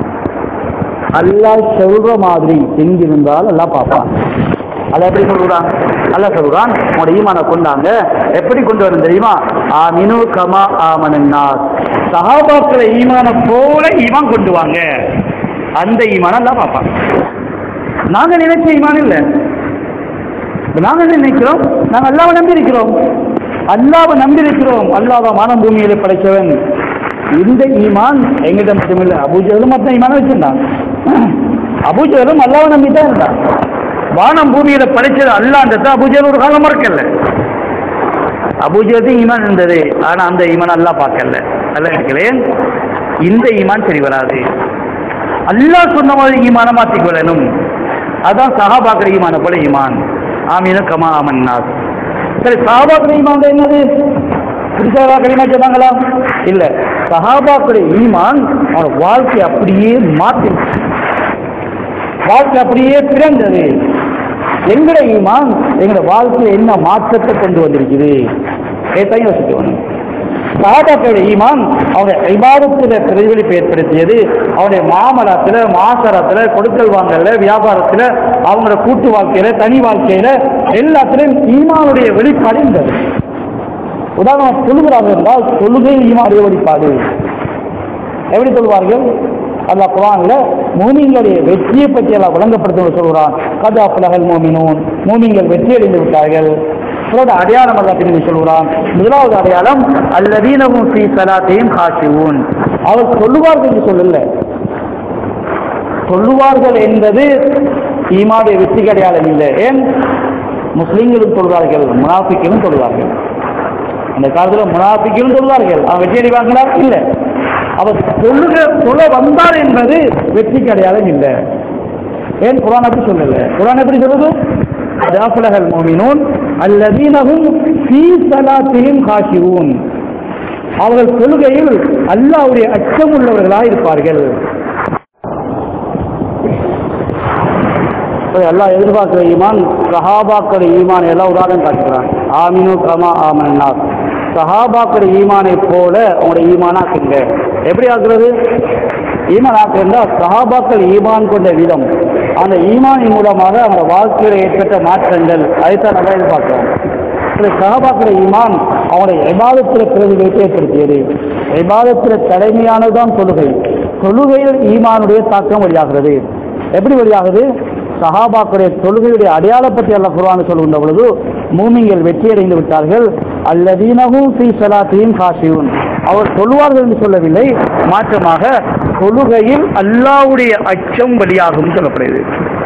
அல்லாஹ் சொல்ற மாதிரி செஞ்சிருந்தால் எல்லாம் பார்ப்பான் அதை எப்படி சொல்றான் அல்லாஹ் சொல்றான் உங்களோட ஈமான கொண்டாங்க எப்படி கொண்டு வரணும் தெரியுமா ஆமினு கமா ஆமனன்னாஸ் சஹாபாக்களை ஈமான போல ஈமான் கொண்டு வாங்க அந்த ஈமான் எல்லாம் பார்ப்பான் நாங்க நினைச்ச ஈமான் இல்ல இப்ப நாங்க என்ன நினைக்கிறோம் நாங்க அல்லாவை நம்பி இருக்கிறோம் அல்லாவை நம்பி இருக்கிறோம் அல்லாவை வானம் பூமியில படைச்சவன் இந்த ஈமான் எங்கிட்ட மட்டுமில்லை அபூஜலும் மொத்தம் ஈமான வச்சிருந்தான் அபூஜலும் அல்லாவை நம்பி தான் இருந்தான் வானம் பூமியில படைச்சது அல்லான்றத அபூஜல் ஒரு காலம் மறக்கல அபூஜலத்தையும் ஈமான் இருந்தது ஆனா அந்த ஈமான் அல்லாஹ் பார்க்கல அல்ல நினைக்கிறேன் இந்த ஈமான் சரி வராது அல்லாஹ் சொன்ன மாதிரி ஈமான மாத்திக்கொள்ளணும் அதான் சஹாபாக்கிற ஈமான போல ஈமான் ஆமீன கமா ஆமன்னாஸ் சரி சஹாபாக்கிற ஈமான் தான் என்னது புதுசாக களிமா சொன்னாங்களா இல்ல சஹாபாக்குடைய ஈமான் அவனோட வாழ்க்கை அப்படியே மாத்தி வாழ்க்கை அப்படியே பிறந்தது எங்கட ஈமான் எங்கட வாழ்க்கையில என்ன மாற்றத்தை கொண்டு வந்திருக்குது ஏத்தையும் யோசிக்கணும் சஹாபாக்களுடைய ஈமான் அவருடைய இபாதத்தில் பிரதிபலிப்பு ஏற்படுத்தியது அவருடைய மாமலத்தில் மாசரத்தில் கொடுக்கல் வாங்கல வியாபாரத்தில் அவங்களோட கூட்டு வாழ்க்கையில தனி வாழ்க்கையில எல்லாத்திலையும் ஈமானுடைய வெளிப்பாடு இருந்தது உதாரணம் சொல்லுகிறார்கள் என்றால் தொழுகை ஈமானுடைய வெளிப்பாடு எப்படி சொல்வார்கள் அல்லாஹ் குரான்ல மூமிங்களுடைய வெற்றியை பற்றி எல்லாம் விளங்கப்படுத்த சொல்கிறான் கதா புலகல் மோமினோன் மூமிங்கள் வெற்றி அடைந்து விட்டார்கள் அவரோட அடையாளம் அல்ல பிரிவு சொல்கிறான் முதலாவது அடையாளம் அல்லதீனவும் ஸ்ரீ சலாத்தையும் காசிவும் அவர் சொல்லுவார்கள் என்று சொல்லல சொல்லுவார்கள் என்பது ஈமாவுடைய வெற்றிக்கு அடையாளம் இல்லை ஏன் முஸ்லிம்களும் சொல்வார்கள் முனாஃபிக்களும் சொல்வார்கள் அந்த காலத்துல முனாஃபிக்களும் சொல்வார்கள் அவன் வெற்றி அடைவாங்களா இல்ல அவர் சொல்லுக சொல்ல வந்தார் என்பது வெற்றிக்கு அடையாளம் இல்லை ஏன் குரான் அப்படி சொல்லல குரான் எப்படி சொல்லுது அதாஃபலகல் மோமினூன் அல்லதீனஹும் ஃபீ ஸலாத்திஹிம் காஷிஊன் அவர்கள் தொழுகையில் அல்லாஹ்வுடைய அச்சம் உள்ளவர்களாக இருப்பார்கள் இப்ப அல்லாஹ் எதிர்பார்க்கிற ஈமான் சஹாபாக்கள் ஈமான் எல்லாம் உதாரணம் காட்டுகிறான் ஆமினு கமா ஆமன்னாஸ் சஹாபாக்கள் ஈமானை போல உங்களுடைய ஈமானாக்குங்க எப்படி ஆக்குறது ஈமான் ஆக்குறா சஹாபாக்கள் ஈமான் கொண்ட விதம் அந்த ஈமானின் மூலமாக அவங்க வாழ்க்கையில் ஏற்பட்ட மாற்றங்கள் அதைத்தான் நல்லா எதிர்பார்க்கிறோம் இந்த சஹாபாக்கள் ஈமான் அவங்களுடைய விவாதத்தில் பிரதிபலிப்பை ஏற்படுத்தியது விவாதத்தில் தலைமையானதுதான் தொழுகை தொழுகையில் ஈமானுடைய தாக்கம் வழியாகிறது எப்படி வழியாகுது சஹாபாக்களுடைய தொழுகையுடைய அடையாளப்பற்றி அல்ல குர்ஆன் சொல்கின்ற பொழுது மூமிங்கள் வெற்றியடைந்து விட்டார்கள் அல்லதீனஹும் ஃபீ ஸலாத்திஹிம் காஷியூன் அவர் சொல்லுவார்கள் என்று சொல்லவில்லை மாற்றமாக தொழுகையில் அல்லாஹ்வுடைய அச்சம் வெளியாகும் சொல்லப்படுகிறது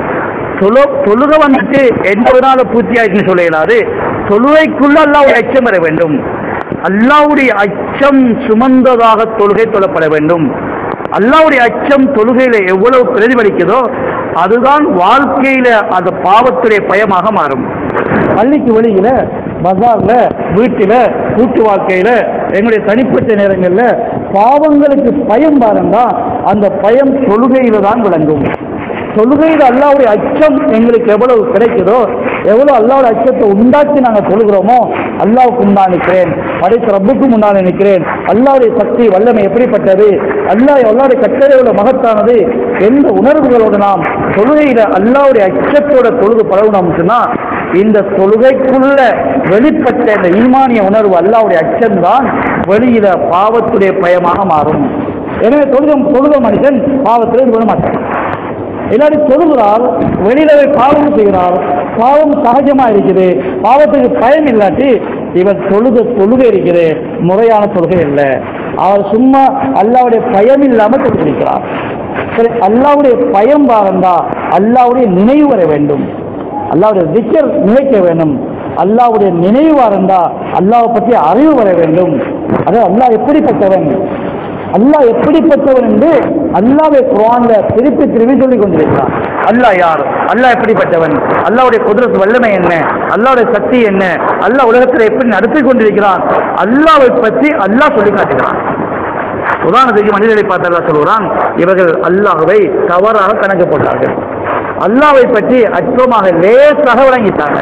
தொழு தொழுக வந்துட்டு என்பதனால பூர்த்தி ஆயிடுச்சுன்னு சொல்ல இயலாது தொழுகைக்குள்ள அல்லாவுடைய அச்சம் வர வேண்டும் அல்லாவுடைய அச்சம் சுமந்ததாக தொழுகை தொழப்பட வேண்டும் அல்லாவுடைய அச்சம் தொழுகையில எவ்வளவு பிரதிபலிக்குதோ அதுதான் வாழ்க்கையில அந்த பாவத்துடைய பயமாக மாறும் பள்ளிக்கு வெளியில பஜார்ல வீட்டில கூட்டு வாழ்க்கையில எங்களுடைய தனிப்பட்ட நேரங்கள்ல பாவங்களுக்கு பயம் பாருந்தா அந்த பயம் தொழுகையில தான் விளங்கும் தொழுகையில் அல்லாவுடைய அச்சம் எங்களுக்கு எவ்வளவு கிடைக்குதோ எவ்வளவு அல்லாவுடைய அச்சத்தை உண்டாக்கி நாங்கள் தொழுகிறோமோ அல்லாவுக்கு முன்னால் நிற்கிறேன் படைத்த ரப்புக்கு முன்னால் நிற்கிறேன் அல்லாவுடைய சக்தி வல்லமை எப்படிப்பட்டது அல்லாஹ் அல்லாவுடைய கட்டளை எவ்வளவு மகத்தானது எந்த உணர்வுகளோடு நாம் தொழுகையில அல்லாவுடைய அச்சத்தோட தொழுது பழகணும் சொன்னா இந்த தொழுகைக்குள்ள வெளிப்பட்ட இந்த ஈமானிய உணர்வு அல்லாவுடைய அச்சம்தான் வெளியில பாவத்துடைய பயமாக மாறும் எனவே தொழுக தொழுக மனிதன் பாவத்தில் ஈடுபட மாட்டான் எல்லாரும் தொழுகிறார் வெளியில போய் பாவம் செய்கிறார் பாவம் சகஜமா இருக்குது பாவத்துக்கு பயம் இல்லாட்டி இவர் தொழுக தொழுகை இருக்குது முறையான தொழுகை இல்லை அவர் சும்மா அல்லாவுடைய பயம் இல்லாம தொழுகிறார் சரி அல்லாவுடைய பயம் பாருந்தா அல்லாவுடைய நினைவு வர வேண்டும் அல்லாவுடைய திக்கர் நினைக்க வேண்டும் அல்லாவுடைய நினைவு இருந்தா அல்லாவை பற்றி அறிவு வர வேண்டும் அது அல்லாஹ் எப்படிப்பட்டவன் அல்லாஹ் எப்படிப்பட்டவன் என்று அல்லாவை குரான்ல திருப்பி திருப்பி சொல்லிக் கொண்டிருக்கிறான் அல்லாஹ் யார் அல்லாஹ் எப்படிப்பட்டவன் அல்லாவுடைய குதிரத்து வல்லமை என்ன அல்லாவுடைய சக்தி என்ன அல்லாஹ் உலகத்தில் எப்படி நடத்தி கொண்டிருக்கிறான் அல்லாவை பற்றி அல்லாஹ் சொல்லி காட்டுகிறான் உதாரணத்துக்கு மனிதர்களை பார்த்து அல்லாஹ் சொல்கிறான் இவர்கள் அல்லாஹ்வை தவறாக கணக்கு போட்டார்கள் அல்லாவை பற்றி அற்பமாக லேசாக வழங்கிட்டாங்க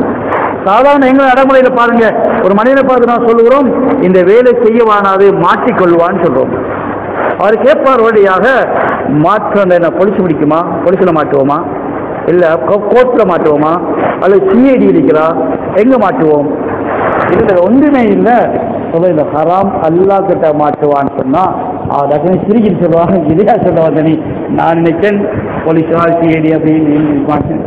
சாதாரண எங்க நடைமுறையில பாருங்க ஒரு மனிதனை பார்த்து நான் சொல்லுகிறோம் இந்த வேலை செய்யவானாது மாற்றிக்கொள்வான்னு சொல்றோம் அவர் கேட்பார் வழியாக மாற்றம் என்ன பொலிச்சு பிடிக்குமா பொலிச்சுல மாட்டுவோமா இல்ல கோர்ட்ல மாட்டுவோமா அல்லது சிஐடி இருக்கிறா எங்க மாட்டுவோம் இதுல ஒன்றுமே இல்லை சொல்ல இந்த ஹராம் அல்லா கிட்ட மாட்டுவான்னு சொன்னா அதுக்கு சிரிக்கிட்டு சொல்லுவாங்க இதையா சொல்ல வந்த நீ நான் நினைச்சேன் போலீஸா சிஐடி அப்படின்னு மாட்டேன்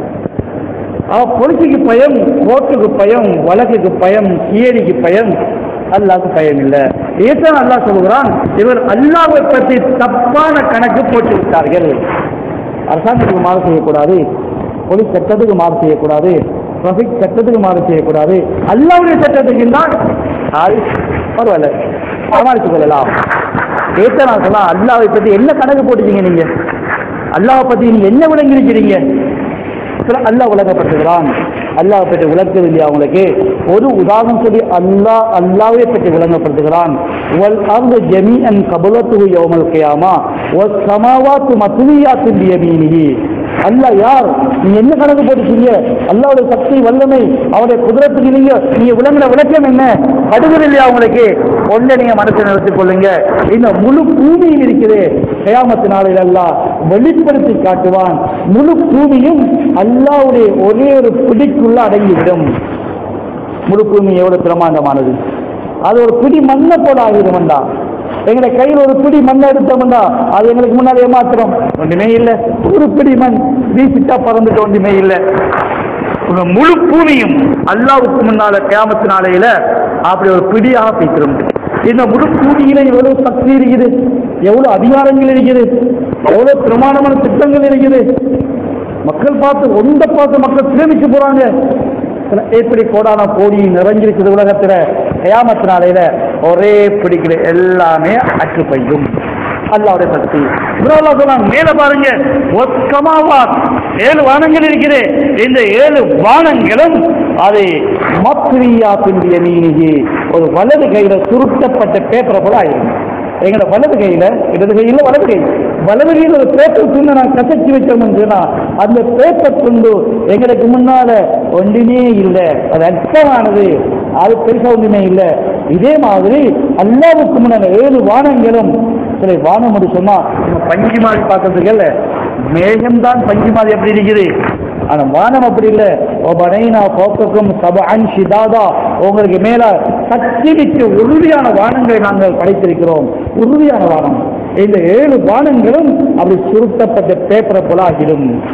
அவ பொலிசுக்கு பயம் கோர்ட்டுக்கு பயம் வழக்குக்கு பயம் சிஐடிக்கு பயம் அல்லாவுக்கு பயம் இல்லை ஏதான் அல்லாஹ் சொல்லுகிறான் இவர் அல்லாவை பற்றி தப்பான கணக்கு போட்டு விட்டார்கள் அரசாங்கத்துக்கு மாறு செய்யக்கூடாது போலீஸ் சட்டத்துக்கு மாறு செய்யக்கூடாது டிராபிக் சட்டத்துக்கு மாறு செய்யக்கூடாது அல்லாவுடைய சட்டத்துக்கு தான் அது பரவாயில்ல சமாளித்துக் கொள்ளலாம் ஏத்த நான் சொல்லலாம் அல்லாவை பத்தி என்ன கணக்கு போட்டுச்சீங்க நீங்க அல்லாவை பத்தி நீங்க என்ன விளங்கிருக்கிறீங்க அல்லாஹ் விளங்கப்படுத்துகிறான் அல்லாஹ் பற்றி விளக்குது இல்லையா அவங்களுக்கு ஒரு உதாரணம் சொல்லி அல்லாஹ் அல்லாவே பற்றி விளங்கப்படுத்துகிறான் வல் அர்து ஜமீஅன் கபலத்துஹு யௌமல் கியாமா வஸ் சமாவாத்து மத்வியாத்து பியமீனிஹி அல்லாஹ் யார் நீங்க என்ன கணக்கு போட்டுச்சீங்க அல்லாவுடைய சக்தி வல்லமை அவருடைய குதிரத்துக்கு நீங்க நீங்க விளங்குற விளக்கம் என்ன கடுகுது இல்லையா உங்களுக்கு ஒன்றை நீங்க மனசில் நிறுத்திக் கொள்ளுங்க இந்த முழு பூமியும் இருக்குது கயாமத்து நாளில் அல்லாஹ் வெளிப்படுத்தி காட்டுவான் முழு பூமியும் அல்லாவுடைய ஒரே ஒரு பிடிக்குள்ள அடங்கிவிடும் முழு பூமி எவ்வளவு பிரமாண்டமானது அது ஒரு பிடி மண்ணை போல ஆகிடும்டா எங்களை கையில் ஒரு பிடி மண்ணை எடுத்தோம்டா அது எங்களுக்கு முன்னாடி ஏமாத்திரம் ஒன்றுமே இல்லை ஒரு பிடி மண் வீசிட்டா பறந்துட்டு ஒன்றுமே இல்லை உங்க முழு பூமியும் அல்லாவுக்கு முன்னால கேமத்து நாளையில அப்படி ஒரு பிடியாக பேசிடும் இந்த முழு பூமியில எவ்வளவு சக்தி இருக்குது எவ்வளவு அதிகாரங்கள் இருக்குது எவ்வளவு பிரமாணமான திட்டங்கள் இருக்குது மக்கள் பார்த்து ஒந்த பார்த்து மக்கள் பிரேமிச்சு போறாங்க எப்படி கோடான கோடி நிறைஞ்சிருக்குது உலகத்துல கயாமத்து நாளையில ஒரே பிடிக்கிற எல்லாமே அற்று பையும் அல்லாவுடைய சக்தி சொன்னாங்க மேல பாருங்க ஒத்தமாவாத் ஏழு வானங்கள் இருக்குது இந்த ஏழு வானங்களும் அதை மத்ரியா பிந்திய மீனிகி ஒரு வலது கையில சுருட்டப்பட்ட பேப்பரை போல ஆயிரும் எங்களோட வலது கையில இடது கையில வலது கை வலது கையில ஒரு பேப்பர் துண்டு நான் கசச்சி வச்சோம்னு சொன்னா அந்த பேப்பர் துண்டு எங்களுக்கு முன்னால ஒன்றுமே இல்லை அது அர்த்தமானது அது பெருசா ஒன்றுமே இல்லை இதே மாதிரி அல்லாவுக்கு முன்னால ஏழு வானங்களும் சில வானம் அப்படி சொன்னா நம்ம பஞ்சு மாதிரி பார்க்கறதுக்கு இல்ல மேகம்தான் பஞ்சு மாதிரி எப்படி இருக்குது ஆனா வானம் அப்படி இல்லை ஒபனைனா போக்கக்கும் சபஅன் ஷிதாதா உங்களுக்கு மேல சக்தி மிக்க உறுதியான வானங்களை நாங்கள் படைத்திருக்கிறோம் உறுதியான வானம் இந்த ஏழு வானங்களும் அப்படி சுருட்டப்பட்ட பேப்பரை போல ஆகிடும்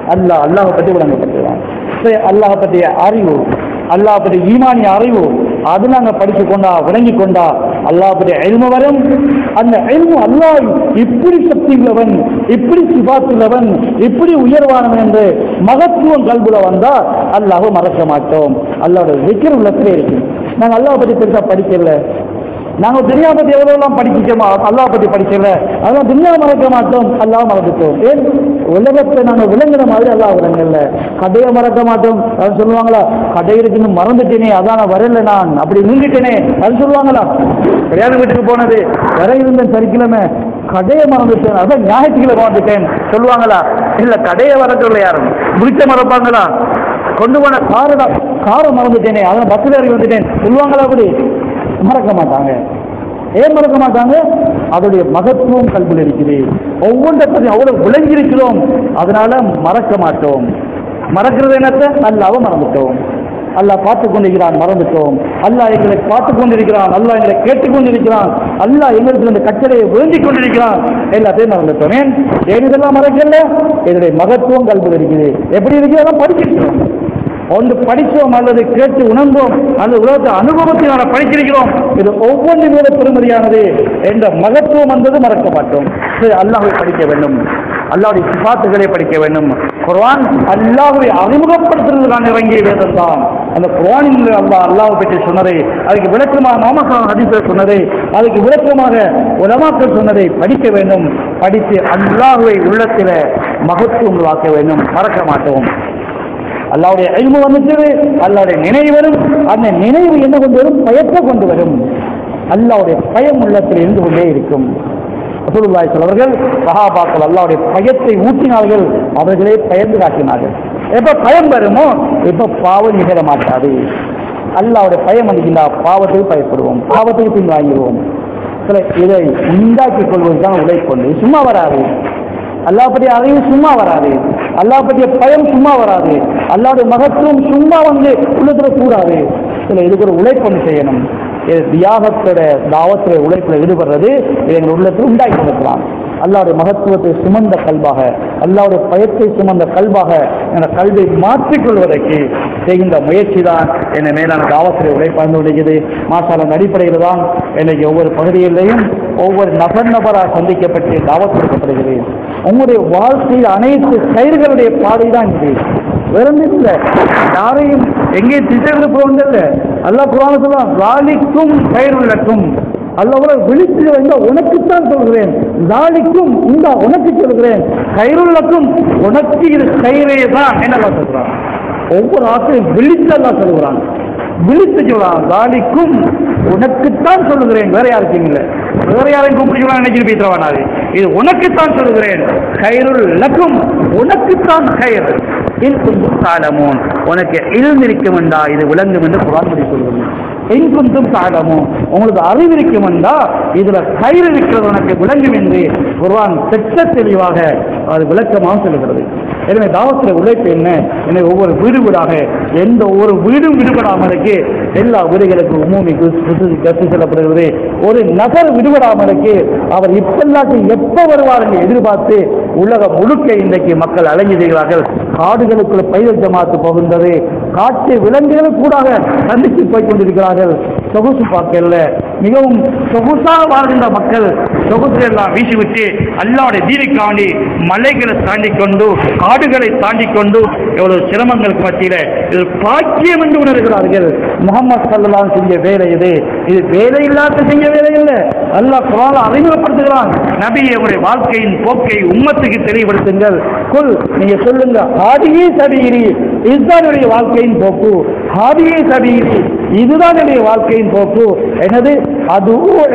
அல்லாஹ் அல்லாஹ் பற்றி விளங்கப்படுத்துகிறான் சரி அல்லாஹ் பற்றிய அறிவு அல்லாஹ் பற்றிய ஈமானிய அறிவு அது நாங்கள் படிச்சு கொண்டா விளங்கி கொண்டா அல்லாஹ் பற்றிய எல்மு வரும் அந்த எல்மு அல்லாஹ் இப்படி சக்தி உள்ளவன் இப்படி சிபாத்துள்ளவன் இப்படி உயர்வானவன் என்று மகத்துவம் கல்புல வந்தா அல்லாஹ் மறக்க மாட்டோம் அல்லாவோட விக்கிர உள்ளத்திலே இருக்கு நாங்கள் அல்லாஹ் பற்றி பெருசா படிக்கல நாங்கள் துனியா பத்தி எவ்வளவு எல்லாம் படிக்கமா அல்லாஹ் பத்தி படிக்கல அதெல்லாம் துனியா மறக்க மாட்டோம் அல்லாஹ் மறந்துட்டோம் ஏன் உலகத்தை நாங்கள் விளங்குற மாதிரி அல்லாஹ் விளங்கல கதையை மறக்க மாட்டோம் அது சொல்லுவாங்களா கடை இருக்குன்னு மறந்துட்டேனே அதான் நான் வரல நான் அப்படி நின்றுட்டேனே அது சொல்லுவாங்களா கல்யாண வீட்டுக்கு போனது வர இருந்தேன் சனிக்கிழமை கடையை மறந்துட்டேன் அதான் ஞாயிற்றுக்கிழமை வந்துட்டேன் சொல்லுவாங்களா இல்ல கடையை வரத்துல யாரும் முடிச்ச மறப்பாங்களா கொண்டு போன காரை காரை மறந்துட்டேனே அதான் பஸ்ல இறங்கி வந்துட்டேன் சொல்லுவாங்களா அப்படி மறக்க மாட்டாங்க ஏன் மறக்க மாட்டாங்க அதோடைய மகத்துவம் கல்வியில் இருக்குது ஒவ்வொன்றை பற்றி அவ்வளவு விளங்கி இருக்கிறோம் அதனால மறக்க மாட்டோம் மறக்கிறது என்னத்த அல்லாவை மறந்துட்டோம் அல்லாஹ் பார்த்து கொண்டிருக்கிறான் மறந்துட்டோம் அல்லாஹ் எங்களை பார்த்து கொண்டிருக்கிறான் அல்லாஹ் எங்களை கேட்டுக் கொண்டிருக்கிறான் அல்லாஹ் எங்களுக்கு இந்த கட்டளையை வேண்டிக் கொண்டிருக்கிறான் எல்லாத்தையும் மறந்துட்டோம் ஏன் ஏன் இதெல்லாம் மறக்கல இதனுடைய மகத்துவம் கல்வியில் இருக்குது எப்படி இருக்கு அதெல்லாம் படிச்சிருக்கிறோம் ஒன்று படித்தோம் அல்லது கேட்டு உணர்ந்தோம் அல்லது உலகத்தை அனுபவத்தினால படிச்சிருக்கிறோம் இது ஒவ்வொன்று மீது பெருமதியானது என்ற மகத்துவம் வந்தது மறக்க மாட்டோம் சரி அல்லாஹை படிக்க வேண்டும் அல்லாவுடைய சிபாத்துகளை படிக்க வேண்டும் குர்ஆன் அல்லாஹை அறிமுகப்படுத்துறதுக்கான இறங்கிய வேதம் தான் அந்த குர்ஆனில் அல்லாஹ் அல்லாஹ் பற்றி சொன்னதை அதுக்கு விளக்கமாக மாமசா ஹதீஸில் சொன்னதை அதுக்கு விளக்கமாக உலமாக்கள் சொன்னதை படிக்க வேண்டும் படித்து அல்லாஹுவை உள்ளத்தில் மகத்துவம் வாக்க வேண்டும் மறக்க மாட்டோம் அல்லாவுடைய அழிவு வந்துச்சு அல்லாவுடைய நினைவு வரும் அந்த நினைவு என்ன கொண்டு வரும் பயத்தை கொண்டு வரும் அல்லாவுடைய பயம் உள்ளத்தில் இருந்து கொண்டே இருக்கும் ரசூலுல்லாஹி அவர்கள் சஹாபாக்கள் அல்லாவுடைய பயத்தை ஊட்டினார்கள் அவர்களே பயந்து காட்டினார்கள் எப்ப பயம் வருமோ எப்ப பாவம் நிகழ மாட்டாது அல்லாவுடைய பயம் அளிக்கின்றா பாவத்துக்கு பயப்படுவோம் பாவத்துக்கு பின் வாங்கிடுவோம் சில இதை உண்டாக்கிக் கொள்வதுதான் உழைக்கொண்டு சும்மா வராது அல்லாஹ் பற்றிய அறிவு சும்மா வராது அல்லாஹ் பற்றிய பயம் சும்மா வராது அல்லாவுடைய மகத்துவம் சும்மா வந்து உள்ளத்துல கூடாது சில இதுக்கு ஒரு உழைப்பு ஒன்று செய்யணும் இது தியாகத்தோட தாவத்தோட உழைப்பில் ஈடுபடுறது இது எங்கள் உள்ளத்தில் உண்டாக்கி கொடுக்கலாம் அல்லாவுடைய மகத்துவத்தை சுமந்த கல்வாக அல்லாவுடைய பயத்தை சுமந்த கல்வாக என்ற கல்வை மாற்றிக்கொள்வதற்கு செய்கின்ற முயற்சி தான் என்னை மேலான தாவத்திலே உழைப்பார்ந்து விடுகிறது மாசாலின் அடிப்படையில் தான் இன்னைக்கு ஒவ்வொரு பகுதியிலையும் ஒவ்வொரு நபர் நபராக சந்திக்கப்பட்டு தாவத் கொடுக்கப்படுகிறது உங்களுடைய வாழ்க்கையில் அனைத்து கயிர்களுடைய பாதை தான் இது வேறொன்றும் இல்லை யாரையும் எங்கேயும் திசை திருப்பவங்கல்ல அல்லா குரான சொல்லலாம் ராலிக்கும் கயிறுள்ளக்கும் அல்லவரை விழித்து வந்த உனக்குத்தான் சொல்கிறேன் நாளைக்கும் இந்த உனக்கு சொல்கிறேன் கயிறுள்ளக்கும் உனக்கு இது கயிறே தான் என்ன சொல்றான் ஒவ்வொரு ஆசையும் விழித்து அல்லா சொல்கிறான் விழித்து சொல்றான் நாளைக்கும் உனக்குத்தான் சொல்லுகிறேன் வேற யாருக்கும் இல்லை வேற யாரையும் கூப்பிட்டு சொல்ல நினைச்சு பேசுறவானாது இது உனக்குத்தான் சொல்லுகிறேன் கயிறுள் லக்கும் உனக்குத்தான் கயிறு இல் குந்தும் தாளமோன் உனக்கு இழுந்திருக்கும் என்றா இது விளங்கும் என்று குரான் படி சொல்கிறது என் குந்தும் தாளமோ உங்களுக்கு அறிவு இருக்கும் என்றா இதுல கயிறு இருக்கிறது உனக்கு விளங்கும் என்று குர்ஆன் திட்ட தெளிவாக அது விளக்கமாக சொல்லுகிறது எனவே தாவத்தில் உழைப்பு என்ன எனவே ஒவ்வொரு வீடு வீடாக எந்த ஒரு வீடும் விடுபடாமலுக்கு எல்லா வீடுகளுக்கும் உமூமி கற்று செல்லப்படுகிறது ஒரு நகர் விடுபடாமலுக்கு அவர் இப்பல்லாட்டி எப்ப வருவார் என்று எதிர்பார்த்து உலகம் முழுக்க இன்றைக்கு மக்கள் அலைஞ்சு செய்கிறார்கள் காடுகளுக்குள்ள பயிர் ஜமாத்து போகின்றது காட்டு விலங்குகள் கூட சந்தித்து போய் கொண்டிருக்கிறார்கள் சொகுசு பார்க்கல மிகவும் சொகுசாக வாழ்கின்ற மக்கள் சொகுசு எல்லாம் வீசிவிட்டு அல்லாவுடைய தீனிக்காண்டி மலைகளை தாண்டி கொண்டு காடுகளை தாண்டி கொண்டு எவ்வளவு சிரமங்களுக்கு மத்தியில இது பாக்கியம் என்று உணர்கிறார்கள் முகமது சல்லலாம் செஞ்ச வேலை இது இது வேலை இல்லாத செஞ்ச வேலை இல்லை அல்லாஹ் குரான் அறிமுகப்படுத்துகிறான் நபி உங்களுடைய வாழ்க்கையின் போக்கை உம்மத்துக்கு தெளிவுபடுத்துங்கள் குல் நீங்க சொல்லுங்க ஹாதியே சபீரி இதுதான் என்னுடைய வாழ்க்கையின் போக்கு ஹாதியே சபீரி இதுதான் என்னுடைய வாழ்க்கையின் போக்கு எனது அது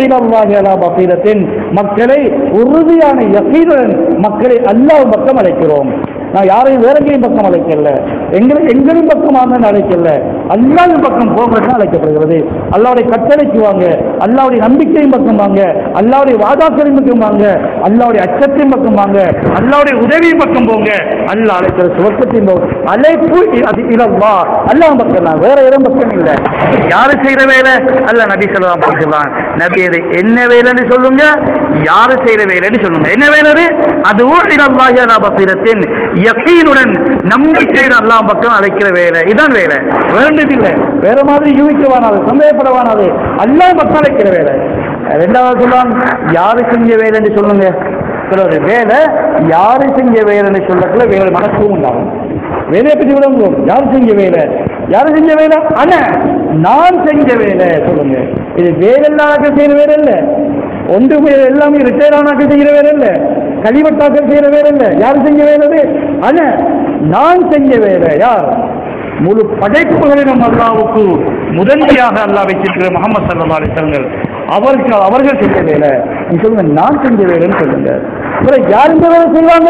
பசீரத்தின் மக்களை உறுதியான யசீனுடன் மக்களை அல்லாஹ் பக்கம் அழைக்கிறோம் நான் யாரையும் வேற எங்கேயும் பக்கம் அழைக்கல எங்களை எங்களின் பக்கமாக அழைக்கல அல்லாவின் பக்கம் போகிறது அழைக்கப்படுகிறது அல்லாவுடைய கட்டளைக்கு வாங்க அல்லாவுடைய நம்பிக்கையின் பக்கம் வாங்க அல்லாவுடைய வாதாக்களின் பக்கம் வாங்க அல்லாவுடைய அச்சத்தின் பக்கம் வாங்க அல்லாவுடைய உதவியின் பக்கம் போங்க அல்லாஹ் அழைக்கிற சுவர்க்கத்தின் போங்க அழைப்பு அது இலவா அல்லாஹ் பக்கம் தான் வேற இடம் பக்கம் இல்லை யாரு செய்யற வேலை அல்ல நபி சொல்லலாம் பார்க்கலாம் கேட்கிறான் நபி இது என்ன வேலைன்னு சொல்லுங்க யாரு செய்யற வேலைன்னு சொல்லுங்க என்ன வேலை அது அதுவும் இனல்லாஹி அலா பசீரத்தின் யக்கீனுடன் நம்பிக்கையுடன் அல்லாஹ் பக்கம் அழைக்கிற வேலை இதான் வேலை வேண்டது இல்லை வேற மாதிரி யூகிக்கவானாது சந்தேகப்படவானாது அல்லாஹ் பக்கம் அழைக்கிற வேலை ரெண்டாவது சொல்லலாம் யாரு செஞ்ச வேலைன்னு சொல்லுங்க சொல்றது வேலை யாரு செஞ்ச வேலைன்னு சொல்லக்குள்ள வேலை மனசும் உண்டாகும் வேலையை பற்றி விளங்குவோம் யார் செஞ்ச வேலை யாரு செஞ்ச வேலை அண்ணா நான் செஞ்ச வேலை சொல்லுங்க இது வேலை இல்லாத செய்யற வேலை இல்ல ஒன்று வேலை எல்லாமே ரிட்டையர் ஆனாக்க செய்யற வேலை இல்ல கழிவட்டாக்கள் செய்யற வேலை இல்ல யாரு செஞ்ச வேலை அது அண்ணா நான் செஞ்ச வேலை யார் முழு படைப்புகளிலும் அல்லாவுக்கு முதன்மையாக அல்லாஹ் வச்சிருக்கிற முகமது சல்லா அலிசல்கள் அவர்கள் அவர்கள் செஞ்ச வேலை நீ சொல்லுங்க நான் செஞ்ச வேலைன்னு சொல்லுங்க அப்புறம் யார் இந்த வேலை செய்வாங்க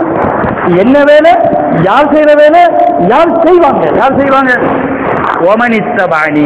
என்ன வேலை யார் செய்யற வேலை யார் செய்வாங்க யார் செய்வாங்க ஒமனித்தபாணி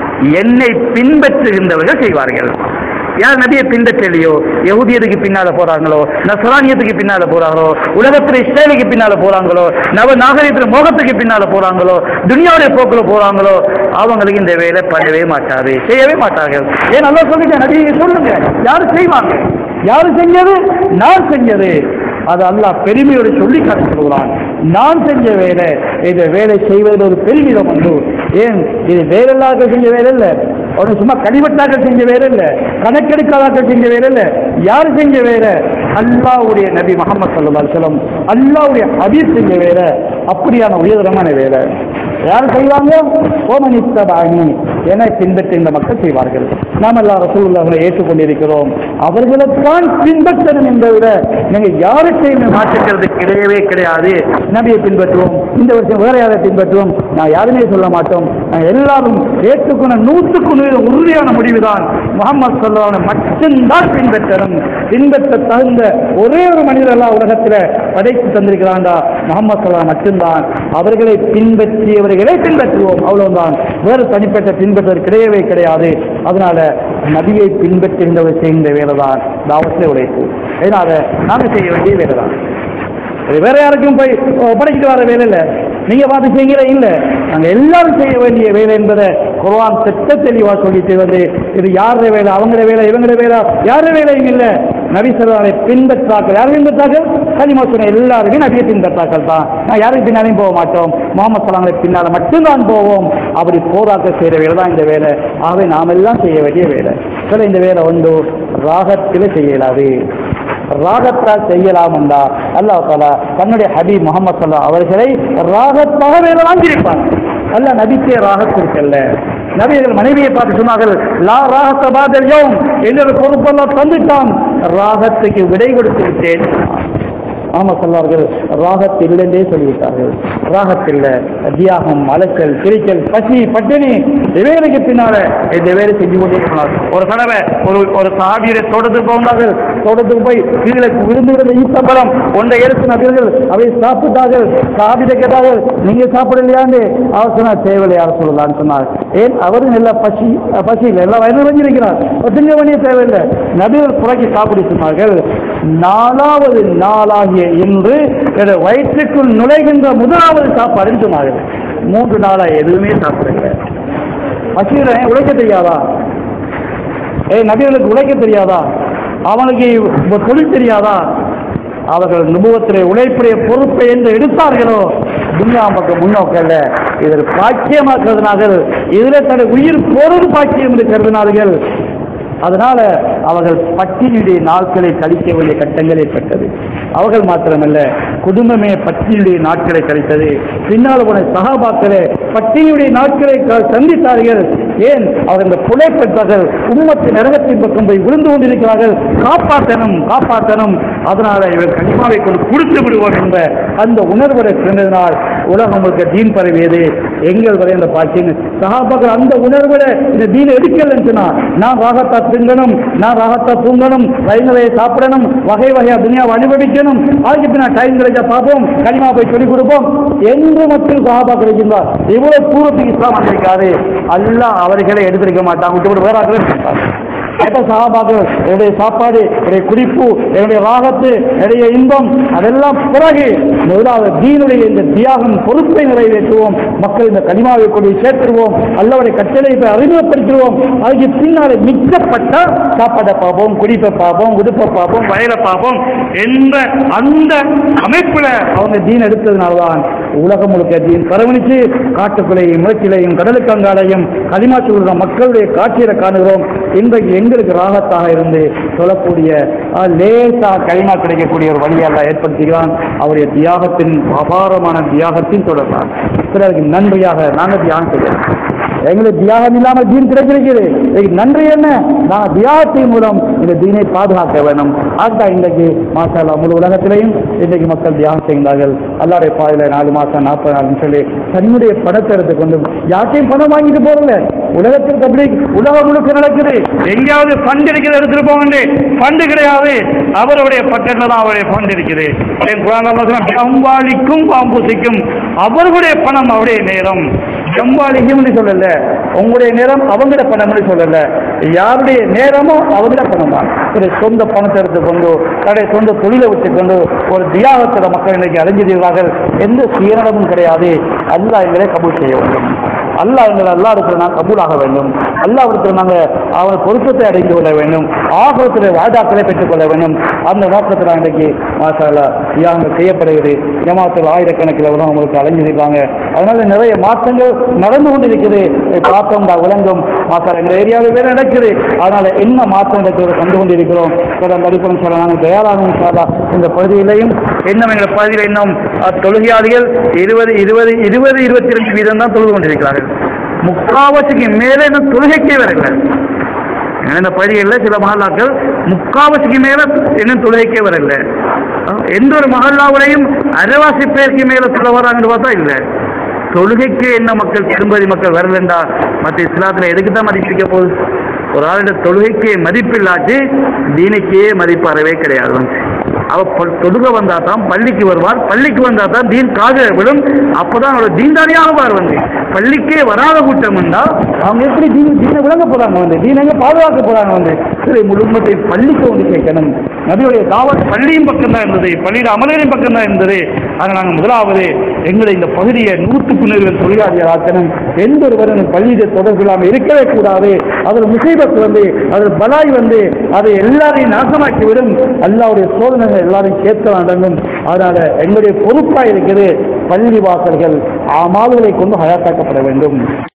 என்னை பின்பற்றுகின்றவர்கள் செய்வார்கள் யார் நபியை பின்பற்றலையோ யகுதியத்துக்கு பின்னால போறாங்களோ நசரானியத்துக்கு பின்னால போறாங்களோ உலகத்துல இஸ்ரேலுக்கு பின்னால போறாங்களோ நவ நாகரிகத்துல மோகத்துக்கு பின்னால போறாங்களோ துனியாவுடைய போக்குல போறாங்களோ அவங்களுக்கு இந்த வேலை பண்ணவே மாட்டாரு செய்யவே மாட்டார்கள் ஏன் நல்லா சொல்லுங்க நபியை சொல்லுங்க யாரு செய்வாங்க யாரு செஞ்சது நான் செஞ்சது அது அல்லாஹ் பெருமையோடு சொல்லி காட்டுகிறான் நான் செஞ்ச வேலை இந்த வேலை செய்வதில் ஒரு பெருமிதம் உண்டு ஏன் இது வேலையில்லாத செஞ்ச வேலை இல்லை ஒரு சும்மா கடிவட்டாக்கள் செஞ்ச வேலை இல்லை கணக்கெடுக்காதாக்கள் செஞ்ச வேலை இல்லை யார் செஞ்ச வேலை அல்லாவுடைய நபி முகமது சல்லா செல்லம் அல்லாவுடைய ஹபீப் செஞ்ச வேலை அப்படியான உயர்தரமான வேலை யார் செய்வாங்க ஓமனித்தபாணி என பின்பற்றி இந்த மக்கள் செய்வார்கள் நாம் எல்லாம் ரசூலுல்லாஹை ஏற்றுக்கொண்டிருக்கிறோம் அவர்களுக்கான் பின்பற்றணும் என்பதை விட நீங்க யாருக்கையுமே மாற்றுக்கிறது கிடையவே கிடையாது நபியை பின்பற்றுவோம் இந்த வருஷம் வேற யாரை பின்பற்றுவோம் நான் யாருமே சொல்ல மாட்டோம் நான் எல்லாரும் ஏற்றுக்கொண்ட நூற்றுக்கு நூறு உறுதியான முடிவுதான் முகமது சொல்லான மட்டும்தான் பின்பற்றணும் பின்பற்ற தகுந்த ஒரே ஒரு மனிதர் எல்லாம் உலகத்துல படைத்து தந்திருக்கிறாண்டா முகமது சொல்லா மட்டும்தான் அவர்களை பின்பற்றியவர்களை பின்பற்றுவோம் அவ்வளவுதான் வேறு தனிப்பட்ட பின்பற்றுவது கிடையவே கிடையாது அதனால நபியை பின்பற்றுகின்றவர் செய்கின்ற வேலைதான் தாவத்திலே உழைப்பு அதனால நாங்க செய்ய வேண்டிய வேலைதான் இது வேற யாருக்கும் போய் ஒப்படைச்சிட்டு வர வேலை இல்லை நீங்க பார்த்து செய்கிற இல்ல நாங்க எல்லாரும் செய்ய வேண்டிய வேலை என்பதை குர்ஆன் திட்ட தெளிவா சொல்லிட்டு வந்து இது யார வேலை அவங்கள வேலை இவங்கள வேலை யார வேலையும் இல்ல நபி சொல்றாரை பின்பற்றாக்கள் யார் பின்பற்றாக்கள் கனிமா சொன்ன எல்லாருமே நபியை பின்பற்றாக்கள் தான் நான் யாரும் பின்னாலையும் போக மாட்டோம் முகமது சலாங்களை பின்னால மட்டும்தான் போவோம் அப்படி போராக்க செய்யற வேலை தான் இந்த வேலை ஆகவே நாம் எல்லாம் செய்ய வேண்டிய வேலை சில இந்த வேலை உண்டு ராகத்தில் செய்ய இயலாது ராகத்தால் செய்யலாம் என்றா அல்லாஹ் தாலா தன்னுடைய ஹபீப் முகமது சல்லா அவர்களை ராகத்தாக வேலை வாங்கியிருப்பார் அல்ல நபிக்கே ராகத்திற்கல்ல நபிகள் மனைவியை பார்த்து சொன்னார்கள் லா ராகத்த பாதல் யோம் என்னோட பொறுப்பெல்லாம் தந்துட்டான் ராகத்துக்கு விடை கொடுத்து விட்டேன் ஆமா சொன்னார்கள் ராகத்தில் இல்லைன்றே சொல்லிவிட்டார்கள் ராகத்தில் தியாகம் அலைச்சல் கிரிக்கல் பசி பட்டினி இவைகளுக்கு பின்னால இந்த வேலை செஞ்சு கொண்டே போனார் ஒரு தடவை ஒரு ஒரு சாவியரை தோட்டத்துக்கு போனார்கள் தோட்டத்துக்கு போய் கீழே விழுந்து விழுந்த ஈத்தப்பழம் ஒன்றை எடுத்து நபிகள் அவை சாப்பிட்டார்கள் சாப்பிட கேட்டார்கள் நீங்க சாப்பிடலையாண்டு அவர் சொன்னார் தேவையில்லை யார் சொல்லலாம்னு சொன்னார் ஏன் அவரும் எல்லா பசி பசி இல்லை எல்லாம் வயது வஞ்சிருக்கிறார் திங்க வேண்டிய தேவையில்லை நபிகள் புறக்கி சாப்பிட சொன்னார்கள் நாலாவது நாளாகிய இன்று என்னுடைய வயிற்றுக்குள் நுழைகின்ற முதலாவது சாப்பாடுன்னு சொன்னார்கள் மூன்று நாளா எதுவுமே சாப்பிடல பசியில உழைக்க தெரியாதா ஏய் நபிகளுக்கு உழைக்க தெரியாதா அவனுக்கு இப்ப தொழில் தெரியாதா அவர்கள் நுபுவத்திலே உழைப்புடைய பொறுப்பை என்று எடுத்தார்களோ துன்யா பக்கம் முன்னோக்கல்ல இதில் பாக்கியமாக்குறதுனார்கள் இதில் தன்னுடைய உயிர் போறது பாக்கியம் என்று கருதினார்கள் அதனால அவர்கள் பட்டினியுடைய நாட்களை கழிக்க வேண்டிய கட்டங்கள் ஏற்பட்டது அவர்கள் மாத்திரமல்ல குடும்பமே பட்டினியுடைய நாட்களை கழித்தது பின்னால் போன சகாபாக்களே பட்டினியுடைய நாட்களை க- சந்தித்தார்கள் ஏன் அவர் இந்த புலைப்பட்டார்கள் உம்மத்து நரகத்தின் பக்கம் போய் விழுந்து கொண்டிருக்கிறார்கள் காப்பாற்றணும் காப்பாற்றணும் அதனால இவர் கனிமாவை கொண்டு கொடுத்து விடுவோம் என்ற அந்த உணர்வுரை பிறந்ததினால் உலகம் முழுக்க தீன் பரவியது எங்கள் வரை அந்த பாக்கியம் சகாபாக்கள் அந்த உணர்வுல இந்த தீனை எடுக்கலன்னு சொன்னா நான் ராகத்தா திங்கணும் நான் ராகத்தா தூங்கணும் வயங்களை சாப்பிடணும் வகை வகையா துணியாவை அனுபவிக்கணும் அதுக்கு பின்னா டைம் கிடைச்சா பார்ப்போம் கனிமா போய் சொல்லிக் கொடுப்போம் என்று மட்டும் சகாபாக்கள் இருந்தார் இவ்வளவு தூரத்துக்கு இஸ்லாம் வந்திருக்காரு அல்லாஹ் அவர்களை எடுத்திருக்க மாட்டாங்க விட்டு விட்டு வேற ஆட்களை இருப்பாங்க கேட்ட சகாபாக்கள் என்னுடைய சாப்பாடு என்னுடைய குடிப்பு என்னுடைய ராகத்து என்னுடைய இன்பம் அதெல்லாம் பிறகு முதலாவது தீனுடைய இந்த தியாகம் பொறுப்பை நிறைவேற்றுவோம் மக்கள் இந்த கனிமாவை கொண்டு சேர்த்துருவோம் அல்லவருடைய கட்டளை போய் அறிமுகப்படுத்திடுவோம் அதுக்கு பின்னாலே மிச்சப்பட்ட சாப்பாடை பார்ப்போம் குடிப்பை பார்ப்போம் உடுப்பை பார்ப்போம் வயலை பார்ப்போம் என்ற அந்த அமைப்புல அவங்க தீன் எடுத்ததுனால்தான் உலகம் முழுக்க தீன் பரவணிச்சு காட்டுக்குள்ளையும் முளக்கிலையும் கடலுக்கு அங்காலையும் களிமா சொல்கிற மக்களுடைய காட்சியில காணுகிறோம் இன்றைக்கு எங்களுக்கு ராகத்தாக இருந்து சொல்லக்கூடிய அஹ், லேசா களிமா கிடைக்கக்கூடிய ஒரு வழியாக ஏற்படுத்துகிறான் அவருடைய தியாகத்தின் அபாரமான தியாகத்தின் தொடர்பான் பிறருக்கு நன்றியாக நாங்கள் தியாகம் செய்யலாம் எங்களுக்கு தியாகம் இல்லாமல் தீன் கிடைக்கிறது இதுக்கு நன்றி என்ன நான் தியாகத்தின் மூலம் இந்த தீனை பாதுகாக்க வேண்டும் அதுதான் இன்றைக்கு மாசாலா முழு உலகத்திலையும் இன்றைக்கு மக்கள் தியாகம் செய்கிறார்கள் அல்லாடைய பாதையில நாலு மாசம் நாற்பது நாள்னு சொல்லி தன்னுடைய பணத்தை எடுத்துக்கொண்டு யார்ட்டையும் பணம் வாங்கிட்டு போறல உலகத்திற்கு அப்படி உலகம் முழுக்க நடக்குது எங்கேயாவது ஃபண்ட் இருக்கிறது எடுத்துட்டு போக ஃபண்ட் கிடையாது அவருடைய பக்கத்துல தான் அவருடைய ஃபண்ட் இருக்குது என் குழந்தை சொன்னா, சம்பாளிக்கும் பாம்புசிக்கும் அவர்களுடைய பணம் அவருடைய நேரம் சம்பாளிக்கும்னு சொல்லல உங்களுடைய நேரம் அவங்களோட பணம்னு சொல்லல யாருடைய நேரமோ அவங்களோட பணம் தான் ஒரு சொந்த பணத்தை எடுத்துக்கொண்டு தன்னுடைய சொந்த தொழிலை வச்சுக்கொண்டு ஒரு தியாகத்தில் மக்கள் இன்னைக்கு அடைஞ்சிருக்கிறார்கள் எந்த சுயநலமும் கிடையாது அல்லாஹ் எங்களை கபூல் செய்ய வேண்டும் அல்லாஹ் எங்களை அல்லா இடத்துல நான் கபூலாக வேண்டும் அல்லா இடத்துல நாங்கள் அவன் பொருத்தத்தை அடைந்து கொள்ள வேண்டும் ஆகலத்தில் வாய்தாக்களை பெற்றுக்கொள்ள வேண்டும் அந்த நோக்கத்தில் இன்றைக்கு மாசாலா தியாகங்கள் செய்யப்படுகிறது ஜமாத்தில் ஆயிரக்கணக்கில் உலகம் உங்களுக்கு அலைஞ்சிருக்காங்க அதனால நிறைய மாற்றங்கள் நடந்து கொண்டிருக்குது இதை பார்த்தோம்டா விளங்கும் மாசாலா எங்கள் ஏரியாவில் வேலை நடக்குது அதனால என்ன மாற்றம் நடக்கிறது கண்டு கொண்டிருக்கிறோம் சார் அந்த அடிப்படை சார் நாங்கள் தயாராகும் சாரா இந்த பகுதியிலையும் இன்னும் எங்கள் பகுதியில் இன்னும் அஹ், தொழுகையாளிகள் இருபது இருபது இருபது இருபத்தி ரெண்டு வீதம் தான் தொழுது கொண்டிருக்கிறார்கள் முக்காவாசிக்கு மேலே இன்னும் தொழுகைக்கே வரல இந்த பகுதிகளில் சில மஹல்லாக்கள் முக்காவாசிக்கு மேல இன்னும் தொழுகைக்கே வரல அஹ், எந்த ஒரு மஹல்லாவிலையும் அரைவாசி பேருக்கு மேல சொல்ல வராங்கன்னு பார்த்தா இல்லை தொழுகைக்கு என்ன மக்கள் பெரும்பதி மக்கள் வரலண்டா மற்ற இஸ்லாத்துல எதுக்கு தான் மதிப்பிக்க போகுது ஒரு ஆளுடைய தொழுகைக்கு மதிப்பில்லாச்சு தீனுக்கே மதிப்பு அறவே கிடையாது வந்து அவ ப- தொழுக வந்தா தான் பள்ளிக்கு வருவார் பள்ளிக்கு வந்தா தான் தீன் காது விடும் அப்பதான் அவரோட தீன்தானியாகுவார் வந்து பள்ளிக்கே வராத கூட்டம் இருந்தா அவங்க எப்படி தீன் தீனை விளங்க போறாங்க வந்து தீன் எங்க பாதுகாக்க போறாங்க வந்து சரி முழுமத்தை பள்ளிக்கு வந்து கேட்கணும் நபியுடைய தாவத் பள்ளியும் பக்கம் தான் இருந்தது பள்ளியோட அமலையும் பக்கம் தான் இருந்தது அதை நாங்கள் முதலாவது எங்களை இந்த பகுதியை நூற்றுக்கு நூறு தொழிலாளிகள் ஆக்கணும் எந்த ஒருவரும் பள்ளியிட தொடர்பு இல்லாமல் இருக்கவே கூடாது அதில் முசைபத் வந்து அதில் பலாய் வந்து அதை எல்லாரையும் நாசமாக்கி விடும் அல்லாவுடைய சோதனைகள் எல்லாரையும் கேட்க அடங்கும் அதனால எங்களுடைய பொறுப்பாக இருக்குது பள்ளி வாசல்கள் ஆமால்களை கொண்டு ஹயாத்தாக்கப்பட வேண்டும்